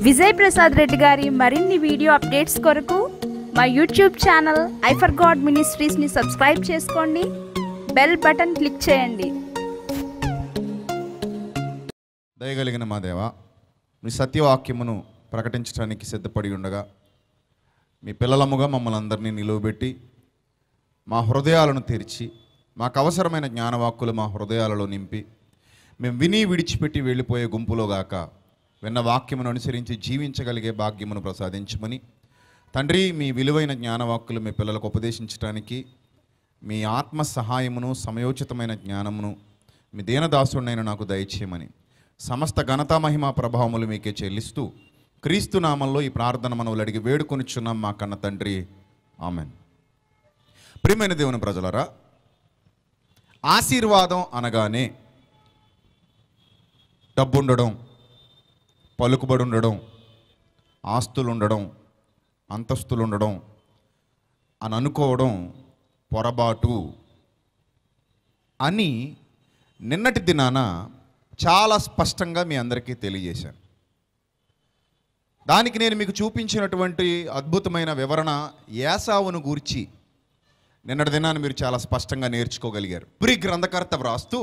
విజయ్ ప్రసాద్ రెడ్డి గారి మరిన్ని video updates కొరకు మా యూట్యూబ్ ఛానల్ ఐఫర్ గాడ్ మినిస్ట్రీస్ని సబ్స్క్రైబ్ చేసుకోండి బెల్ బటన్ క్లిక్ చేయండి దయగలిగిన మా దేవ మీ సత్యవాక్యమును ప్రకటించడానికి సిద్ధపడి ఉండగా మీ పిల్లలముగా మమ్మల్ని అందరినీ నిలువబెట్టి మా హృదయాలను తెరిచి మాకు అవసరమైన జ్ఞానవాక్కులు మా హృదయాలలో నింపి మేము విని విడిచిపెట్టి వెళ్ళిపోయే గుంపులో గాక విన్న వాక్యమును అనుసరించి జీవించగలిగే భాగ్యమును ప్రసాదించమని తండ్రి మీ విలువైన జ్ఞానవాక్కులు మీ పిల్లలకు ఉపదేశించడానికి మీ ఆత్మ సహాయమును సమయోచితమైన జ్ఞానమును మీ దీనదాసుడినైన నాకు దయచేయమని సమస్త ఘనత మహిమ ప్రభావములు మీకే చెల్లిస్తూ క్రీస్తు నామంలో ఈ ప్రార్థన మనవులు అడిగి వేడుకొనిచున్నాం మా కన్న తండ్రి ఆమెన్ ప్రియమైన దేవుని ప్రజలరా ఆశీర్వాదం అనగానే డబ్బు ఉండడం పలుకుబడి ఉండడం ఆస్తులు ఉండడం అంతస్తులు ఉండడం అని అనుకోవడం పొరపాటు అని నిన్నటి దినాన చాలా స్పష్టంగా మీ అందరికీ తెలియజేశాను దానికి నేను మీకు చూపించినటువంటి అద్భుతమైన వివరణ యాసావును గూర్చి నిన్నటి దినాన్ని మీరు చాలా స్పష్టంగా నేర్చుకోగలిగారు ప్రి గ్రంథకర్త వ్రాస్తూ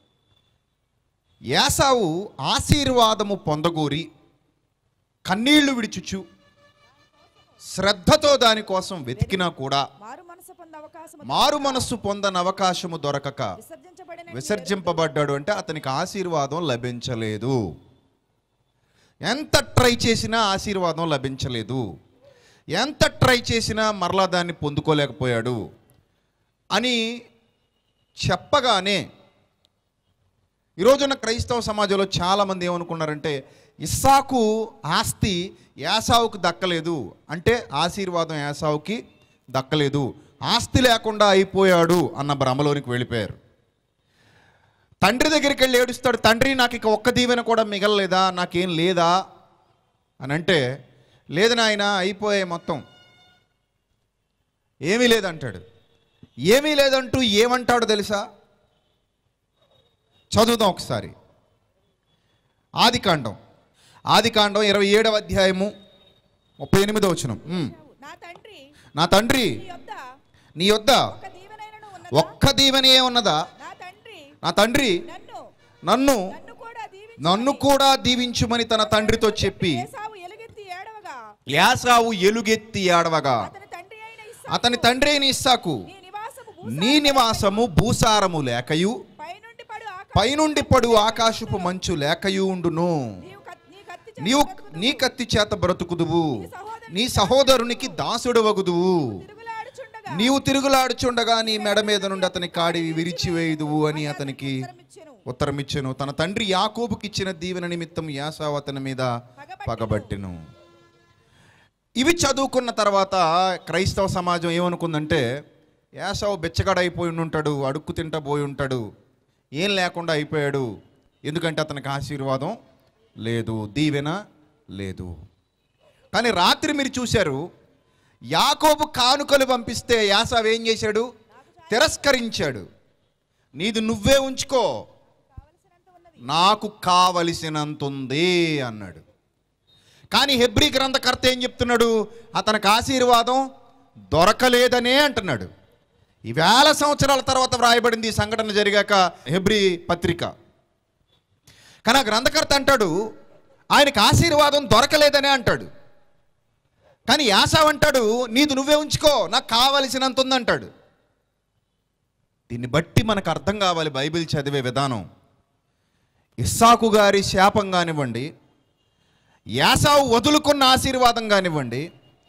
యాసావు ఆశీర్వాదము పొందగోరి కన్నీళ్లు విడిచుచు శ్రద్ధతో దానికోసం వెతికినా కూడా మారు మనసు పొంద అవకాశం మారు మనస్సు పొందని అవకాశము దొరకక విసర్జించబడిన విసర్జింపబడ్డాడు అంటే అతనికి ఆశీర్వాదం లభించలేదు ఎంత ట్రై చేసినా ఆశీర్వాదం లభించలేదు ఎంత ట్రై చేసినా మరలా దాన్ని పొందుకోలేకపోయాడు అని చెప్పగానే ఈరోజున్న క్రైస్తవ సమాజంలో చాలామంది ఏమనుకున్నారంటే ఇస్సాకు ఆస్తి యాసావుకు దక్కలేదు అంటే ఆశీర్వాదం యాసావుకి దక్కలేదు ఆస్తి లేకుండా అయిపోయాడు అన్న భ్రమలోనికి వెళ్ళిపోయారు తండ్రి దగ్గరికి వెళ్ళి ఏడుస్తాడు తండ్రి నాకు ఇక ఒక్క దీవెన కూడా మిగలలేదా నాకేం లేదా అని అంటే లేదు నాయన అయిపోయాయి మొత్తం ఏమీ లేదంటాడు ఏమీ లేదంటూ ఏమంటాడు తెలుసా చదువుదాం ఒకసారి ఆదికాండం ఆదికాండం ఇరవై ఏడవ అధ్యాయము ముప్పై ఎనిమిదో వచనం ఉమ్. నా తండ్రి నా తండ్రి నీ యొద్ద నీ యొద్ద ఒక దీవెనైనను ఉన్నదా ఒక్క దీవెనే ఉన్నదా నా తండ్రి నా తండ్రి నన్ను నన్ను నన్ను కూడా దీవించు నన్ను కూడా దీవించుమని తన తండ్రితో చెప్పి ఏసావు ఎలుగెత్తి ఏడవగా యాసావు ఎలుగెత్తి ఆడవగా అతని తండ్రి అయిన ఇస్సాకు అతని తండ్రి అయిన ఇస్సాకు నీ నివాసము భూ- నీ నివాసము భూసారము లేకయు పైనుండి పడు ఆకాశ పైనుండి పడు ఆకాశపు మంచు లేకయు ఉండును నీవు కత్- నీ కత్తి చేత నీవు బ్రతుకుదువు. నీ కత్తి చేత బ్రతుకుదువు సహోదరుని నీ సహోదరునికి దాసుడు వగుదువు తిరుగులాడుచుండగా నీవు తిరుగులాడుచుండగా నీ మెడ మీద నుండి అతని కాడి విరిచివేయుదువు అని అతనికి ఉత్తరమిచ్చెను. ఉత్తరమిచ్చెను తన తండ్రి యాకోబుకి ఇచ్చిన దీవెన నిమిత్తం యాసావు అతని మీద పగబట్టెను ఇవి చదువుకున్న తర్వాత క్రైస్తవ సమాజం ఏమనుకుందంటే యాసావు బెచ్చగాడు అయిపోయి ఉంటాడు అడుక్కు తింటా పోయి ఉంటాడు ఏం లేకుండా అయిపోయాడు ఎందుకంటే అతనికి ఆశీర్వాదం లేదు దీవెన లేదు కానీ రాత్రి మీరు చూశారు యాకోబు కానుకలు పంపిస్తే యాసావు ఏం చేశాడు తిరస్కరించాడు నీది నువ్వే ఉంచుకో నాకు కావలసినంత ఉంది అన్నాడు కానీ హెబ్రీ గ్రంథకర్త ఏం చెప్తున్నాడు అతనికి ఆశీర్వాదం దొరకలేదనే అంటున్నాడు ఈ వేల సంవత్సరాల తర్వాత వ్రాయబడింది ఈ సంఘటన జరిగాక హెబ్రీ పత్రిక కానీ ఆ గ్రంథకర్త అంటాడు ఆయనకు ఆశీర్వాదం దొరకలేదనే అంటాడు కానీ యాసావ్ అంటాడు నీది నువ్వే ఉంచుకో నాకు కావలసినంత ఉందంటాడు దీన్ని బట్టి మనకు అర్థం కావాలి బైబిల్ చదివే విధానం ఇస్సాకు గారి శాపం కానివ్వండి యాసావు వదులుకున్న ఆశీర్వాదం కానివ్వండి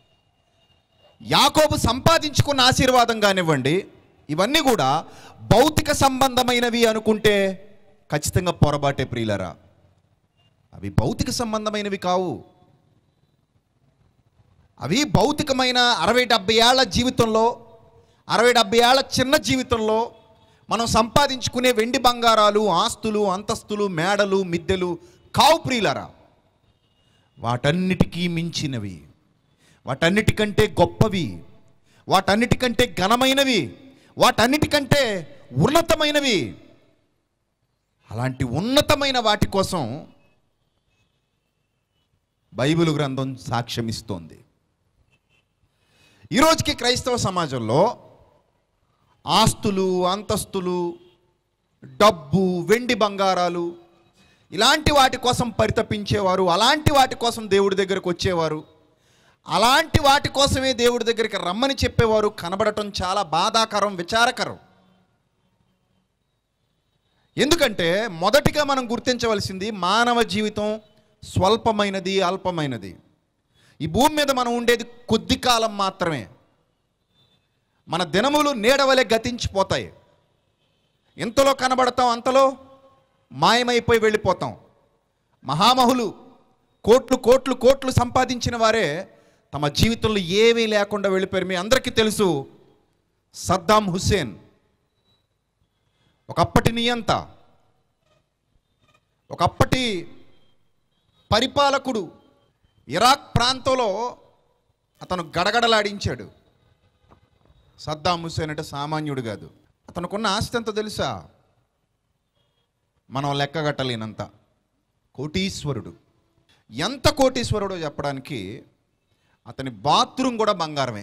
యాకోబు సంపాదించుకున్న ఆశీర్వాదం కానివ్వండి ఇవన్నీ కూడా భౌతిక సంబంధమైనవి అనుకుంటే ఖచ్చితంగా పొరబాటే ప్రియులరా అవి భౌతిక సంబంధమైనవి కావు అవి భౌతికమైన అరవై డెబ్బై ఏళ్ల జీవితంలో అరవై డెబ్బై ఏళ్ల చిన్న జీవితంలో మనం సంపాదించుకునే వెండి బంగారాలు ఆస్తులు అంతస్తులు మేడలు మిద్దెలు కావు ప్రియులరా వాటన్నిటికీ మించినవి వాటన్నిటికంటే గొప్పవి వాటన్నిటికంటే ఘనమైనవి వాటన్నిటికంటే ఉన్నతమైనవి అలాంటి ఉన్నతమైన వాటి కోసం బైబిల్ గ్రంథం సాక్ష్యమిస్తోంది ఈరోజుకి క్రైస్తవ సమాజంలో ఆస్తులు అంతస్తులు డబ్బు వెండి బంగారాలు ఇలాంటి వాటి కోసం పరితపించేవారు అలాంటి వాటి కోసం దేవుడి దగ్గరకు వచ్చేవారు అలాంటి వాటి కోసమే దేవుడి దగ్గరికి రమ్మని చెప్పేవారు కనబడటం చాలా బాధాకరం విచారకరం ఎందుకంటే మొదటిగా మనం గుర్తించవలసింది మానవ జీవితం స్వల్పమైనది అల్పమైనది ఈ భూమి మీద మనం ఉండేది కొద్ది కాలం మాత్రమే మన దినములు నీడవలే గతించిపోతాయి ఇంతలో కనబడతాం అంతలో మాయమైపోయి వెళ్ళిపోతాం మహామహులు కోట్లు కోట్లు కోట్లు సంపాదించిన వారే తమ జీవితంలో ఏమీ లేకుండా వెళ్ళిపోయారు మీ అందరికీ తెలుసు సద్దాం హుస్సేన్ ఒకప్పటి నియంత ఒకప్పటి పరిపాలకుడు ఇరాక్ ప్రాంతంలో అతను గడగడలాడించాడు సద్దాం హుస్సేన్ అంటే సామాన్యుడు కాదు అతనుకున్న ఆస్తి ఎంతో తెలుసా మనం లెక్కగట్టలేనంత కోటీశ్వరుడు ఎంత కోటీశ్వరుడో చెప్పడానికి అతని బాత్రూమ్ కూడా బంగారమే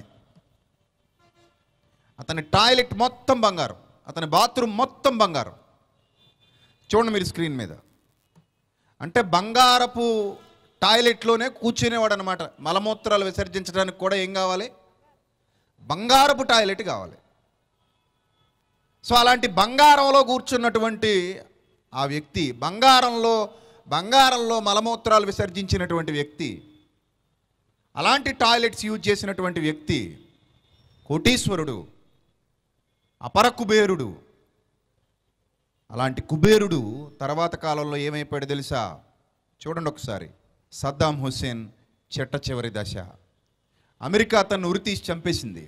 అతని టాయిలెట్ మొత్తం బంగారం అతని బాత్రూమ్ మొత్తం బంగారం చూడండి మీరు స్క్రీన్ మీద అంటే బంగారపు టాయిలెట్లోనే కూర్చునేవాడు అనమాట మలమూత్రాలు విసర్జించడానికి కూడా ఏం కావాలి బంగారపు టాయిలెట్ కావాలి సో అలాంటి బంగారంలో కూర్చున్నటువంటి ఆ వ్యక్తి బంగారంలో బంగారంలో మలమూత్రాలు విసర్జించినటువంటి వ్యక్తి అలాంటి టాయిలెట్స్ యూజ్ చేసినటువంటి వ్యక్తి కోటీశ్వరుడు అపర కుబేరుడు అలాంటి కుబేరుడు తర్వాత కాలంలో ఏమైపోయాడు తెలుసా చూడండి ఒకసారి సద్దాం హుస్సేన్ చెట్ట చివరి దశ అమెరికా అతన్ని ఉరితీసి చంపేసింది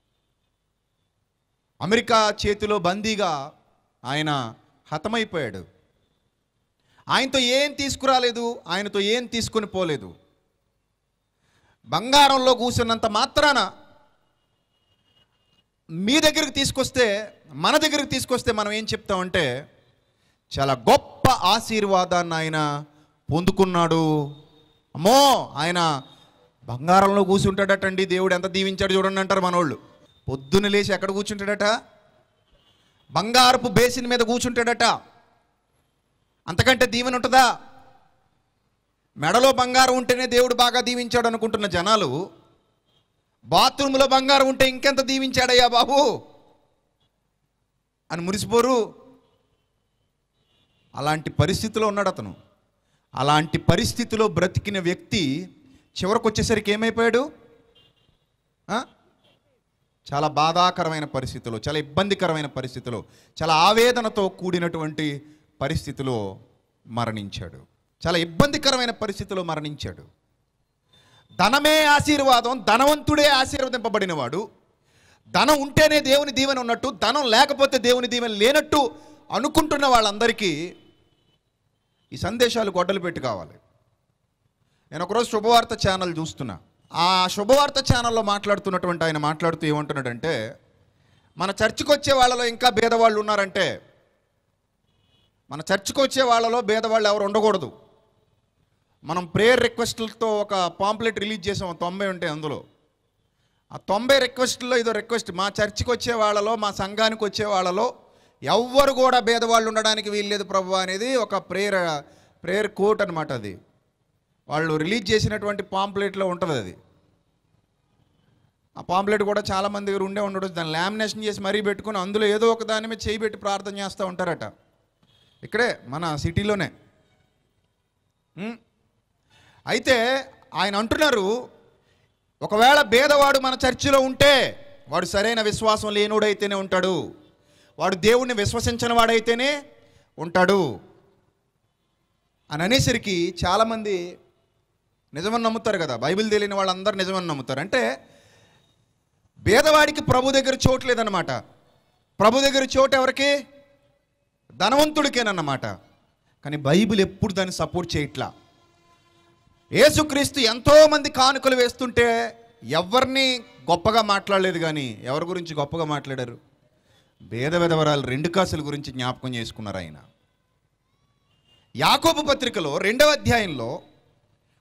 అమెరికా చేతిలో బందీగా ఆయన హతమైపోయాడు ఆయనతో ఏం తీసుకురాలేదు ఆయనతో ఏం తీసుకొని పోలేదు బంగారంలో కూర్చున్నంత మాత్రాన మీ దగ్గరికి తీసుకొస్తే మన దగ్గరికి తీసుకొస్తే మనం ఏం చెప్తామంటే చాలా గొప్ప ఆశీర్వాదాన్ని ఆయన పొందుకున్నాడు అమ్మో ఆయన బంగారంలో కూర్చుంటాడటండి దేవుడు ఎంత దీవించాడు చూడండి అంటారు మనోళ్ళు పొద్దున్న లేచి ఎక్కడ కూర్చుంటాడట బంగారపు బేసిన్ మీద కూర్చుంటాడట అంతకంటే దీవెన ఉంటుందా మెడలో బంగారం ఉంటేనే దేవుడు బాగా దీవించాడు అనుకుంటున్న జనాలు బాత్రూంలో బంగారం ఉంటే ఇంకెంత దీవించాడయ్యా బాబు అని మురిసిపోరు అలాంటి పరిస్థితిలో ఉన్నాడు అతను అలాంటి పరిస్థితిలో బ్రతికిన వ్యక్తి చివరికి వచ్చేసరికి ఏమైపోయాడు ఆ? చాలా బాధాకరమైన పరిస్థితిలో చాలా ఇబ్బందికరమైన పరిస్థితిలో చాలా ఆవేదనతో కూడినటువంటి పరిస్థితిలో మరణించాడు చాలా ఇబ్బందికరమైన పరిస్థితిలో మరణించాడు ధనమే ఆశీర్వాదం ధనవంతుడే ఆశీర్వదింపబడినవాడు ధనం ఉంటేనే దేవుని దీవెన ఉన్నట్టు ధనం లేకపోతే దేవుని దీవెన లేనట్టు అనుకుంటున్న వాళ్ళందరికీ ఈ సందేశాలు గొడ్డలు పెట్టి కావాలి నేను ఒకరోజు శుభవార్త ఛానల్ చూస్తున్నా ఆ శుభవార్త ఛానల్లో మాట్లాడుతున్నటువంటి ఆయన మాట్లాడుతూ ఏమంటున్నాడంటే మన చర్చికి వచ్చే వాళ్ళలో ఇంకా భేదవాళ్ళు ఉన్నారంటే మన చర్చికి వచ్చే వాళ్ళలో భేదవాళ్ళు ఎవరు ఉండకూడదు మనం ప్రేయర్ రిక్వెస్ట్లతో ఒక పాంప్లెట్ రిలీజ్ చేసాం తొంభై ఉంటాయి అందులో ఆ తొంభై రిక్వెస్ట్లో ఇదో రిక్వెస్ట్ మా చర్చికి వచ్చే వాళ్ళలో మా సంఘానికి వచ్చే వాళ్ళలో ఎవ్వరు కూడా భేదవాళ్ళు ఉండడానికి వీల్లేదు ప్రభు అనేది ఒక ప్రేయర్ ప్రేయర్ కోట్ అనమాట అది వాళ్ళు రిలీజ్ చేసినటువంటి పాంప్లెట్లో ఉంటుంది అది ఆ పాంప్లెట్ కూడా చాలా మంది దగ్గర ఉండే ఉండడు దాన్ని లామినేషన్ చేసి మరీ పెట్టుకుని అందులో ఏదో ఒక దాని మీద చేయి పెట్టి ప్రార్థన చేస్తూ ఉంటారట ఇక్కడే మన సిటీలోనే ఉం? అయితే ఆయన అంటున్నారు ఒకవేళ భేదవాడు మన చర్చిలో ఉంటే వాడు సరైన విశ్వాసం లేనుడైతేనే ఉంటాడు వాడు దేవుణ్ణి విశ్వసించిన వాడైతేనే ఉంటాడు అని అనేసరికి చాలామంది నిజమని నమ్ముతారు కదా బైబిల్ తెలియని వాళ్ళందరూ నిజమని నమ్ముతారు అంటే భేదవాడికి ప్రభు దగ్గర చోటు లేదన్నమాట ప్రభు దగ్గర చోటు ఎవరికి ధనవంతుడికేనన్నమాట కానీ బైబిల్ ఎప్పుడు దాన్ని సపోర్ట్ చేయట్లా యేసుక్రీస్తు ఎంతోమంది కానుకలు వేస్తుంటే ఎవరిని గొప్పగా మాట్లాడలేదు కానీ ఎవరి గురించి గొప్పగా మాట్లాడారు భేద విధవరాలు రెండు కాసుల గురించి జ్ఞాపకం చేసుకున్నారు ఆయన యాకోబు పత్రికలో రెండవ అధ్యాయంలో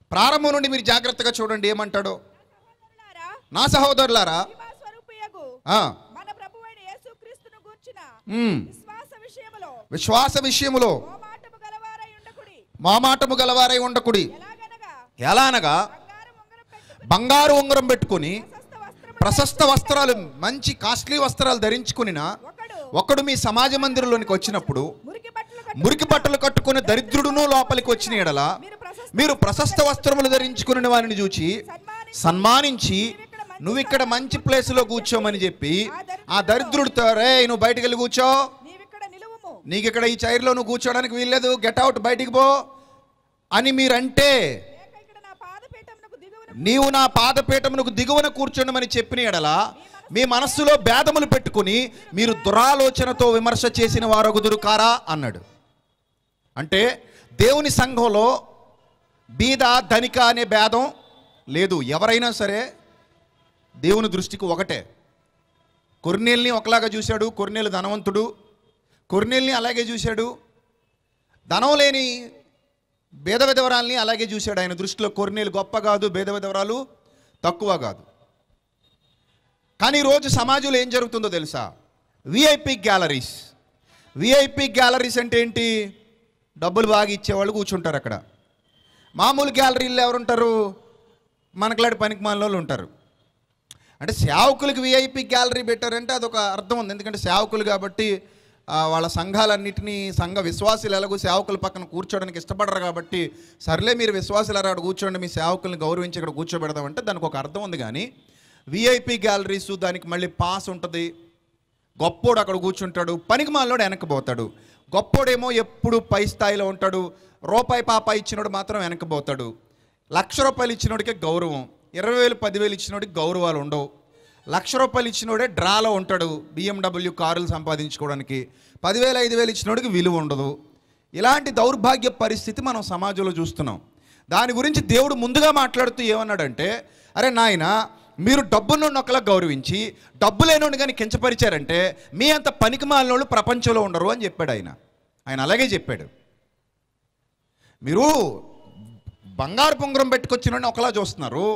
ప్రారంభం నుండి మీరు జాగ్రత్తగా చూడండి ఏమంటాడో సహోదరులారా, నా సహోదరులారా మహిమా స్వరూపియగు ఆ, మన ప్రభువైన యేసుక్రీస్తును గూర్చిన ఉమ్, విశ్వాస విషయములో విశ్వాస విషయములో ఓ మాటము గలవారై ఉండకుడి మామాటము గలవారై ఉండకుడి ఎలాగనగా ఎలా అనగా బంగారం ఉంగరం పెట్టుకుని బంగారు ఉంగరం పెట్టుకుని ప్రశస్త వస్త్రములు ప్రశస్త వస్త్రాలు మంచి కాస్ట్లీ వస్త్రాలు ధరించుకునిన ఒకడు ఒకడు మీ సమాజ మందిరంలోనికి వచ్చినప్పుడు మురికి బట్టలు కట్టు- మురికి బట్టలు కట్టుకుని దరిద్రుడును లోపలికి వచ్చిన ఎడల మీరు ప్రశస్త మీరు ప్రశస్త వస్త్రములు ధరించుకుని వారిని చూచి సన్మానించి సన్మానించి నువ్వు ఇక్కడ మంచి ప్లేస్లో కూర్చోమని చెప్పి ఆ దరిద్రుడితో రే నువ్వు బయటికి వెళ్ళి కూర్చో నీవిక్కడ నిలువుము నీకు ఇక్కడ ఈ చైర్లో నువ్వు కూర్చోడానికి వీల్లేదు గెట్ అవుట్ బయటికి పో అని మీరంటే లేక ఇక్కడ నా పాదపీఠమునకు దిగువన నీవు నా పాదపీఠమునకు దిగువన కూర్చోండమని చెప్పిన ఎడల మీ మనస్సులో భేదములు పెట్టుకుని మీరు దురాలోచనతో విమర్శ చేసిన వారొగుదురు కారా అన్నాడు అంటే దేవుని సంఘంలో బీద ధనిక అనే భేదం లేదు ఎవరైనా సరే దేవుని దృష్టికి ఒకటే కొర్నేల్ని ఒకలాగా చూశాడు కొర్నేలు ధనవంతుడు కొర్నేల్ని అలాగే చూశాడు ధనం లేని భేద విధవరాల్ని అలాగే చూశాడు ఆయన దృష్టిలో కొర్నేలు గొప్ప కాదు భేద విధవరాలు తక్కువ కాదు కానీ ఈరోజు సమాజంలో ఏం జరుగుతుందో తెలుసా విఐపి గ్యాలరీస్ విఐపి గ్యాలరీస్ అంటే ఏంటి డబ్బులు బాగా ఇచ్చేవాళ్ళు కూర్చుంటారు అక్కడ మామూలు గ్యాలరీల్లో ఎవరుంటారు మనకలాంటి పనికి మాలలో ఉంటారు అంటే సేవకులకు విఐపి గ్యాలరీ పెట్టారంటే అదొక అర్థం ఉంది ఎందుకంటే సేవకులు కాబట్టి ఆ, వాళ్ళ సంఘాలన్నింటినీ సంఘ విశ్వాసులు ఎలాగో సేవకుల పక్కన కూర్చోడానికి ఇష్టపడరు కాబట్టి సర్లే మీరు విశ్వాసులు అక్కడ కూర్చోండి మీ సేవకుల్ని గౌరవించి ఇక్కడ కూర్చోబెడదామంటే దానికి ఒక అర్థం ఉంది కానీ విఐపి గ్యాలరీస్ దానికి మళ్ళీ పాస్ ఉంటుంది గొప్పోడు అక్కడ కూర్చుంటాడు పనికి మాలోడు వెనక్కిపోతాడు గొప్పోడేమో ఎప్పుడు పై స్థాయిలో ఉంటాడు రూపాయి పాప ఇచ్చినోడు మాత్రం వెనక్కిపోతాడు లక్ష రూపాయలు ఇచ్చినోడికే గౌరవం ఇరవై వేలు పదివేలు ఇచ్చినోడికి గౌరవాలు ఉండవు లక్ష రూపాయలు ఇచ్చినోడే డ్రాలో ఉంటాడు బిఎండబ్ల్యూ కారులు సంపాదించుకోవడానికి పదివేలు ఐదు వేలు ఇచ్చినోడికి విలువ ఉండదు ఇలాంటి దౌర్భాగ్య పరిస్థితి మనం సమాజంలో చూస్తున్నాం దాని గురించి దేవుడు ముందుగా మాట్లాడుతూ ఏమన్నాడంటే అరే నాయన మీరు డబ్బున్న ఒకలా గౌరవించి డబ్బు లేనోడు కానీ కించపరిచారంటే మీ అంత పనికి మాలినోళ్ళు ప్రపంచంలో ఉండరు అని చెప్పాడు ఆయన ఆయన అలాగే చెప్పాడు మీరు బంగారు పొంగరం పెట్టుకొచ్చిన ఒకలా చూస్తున్నారు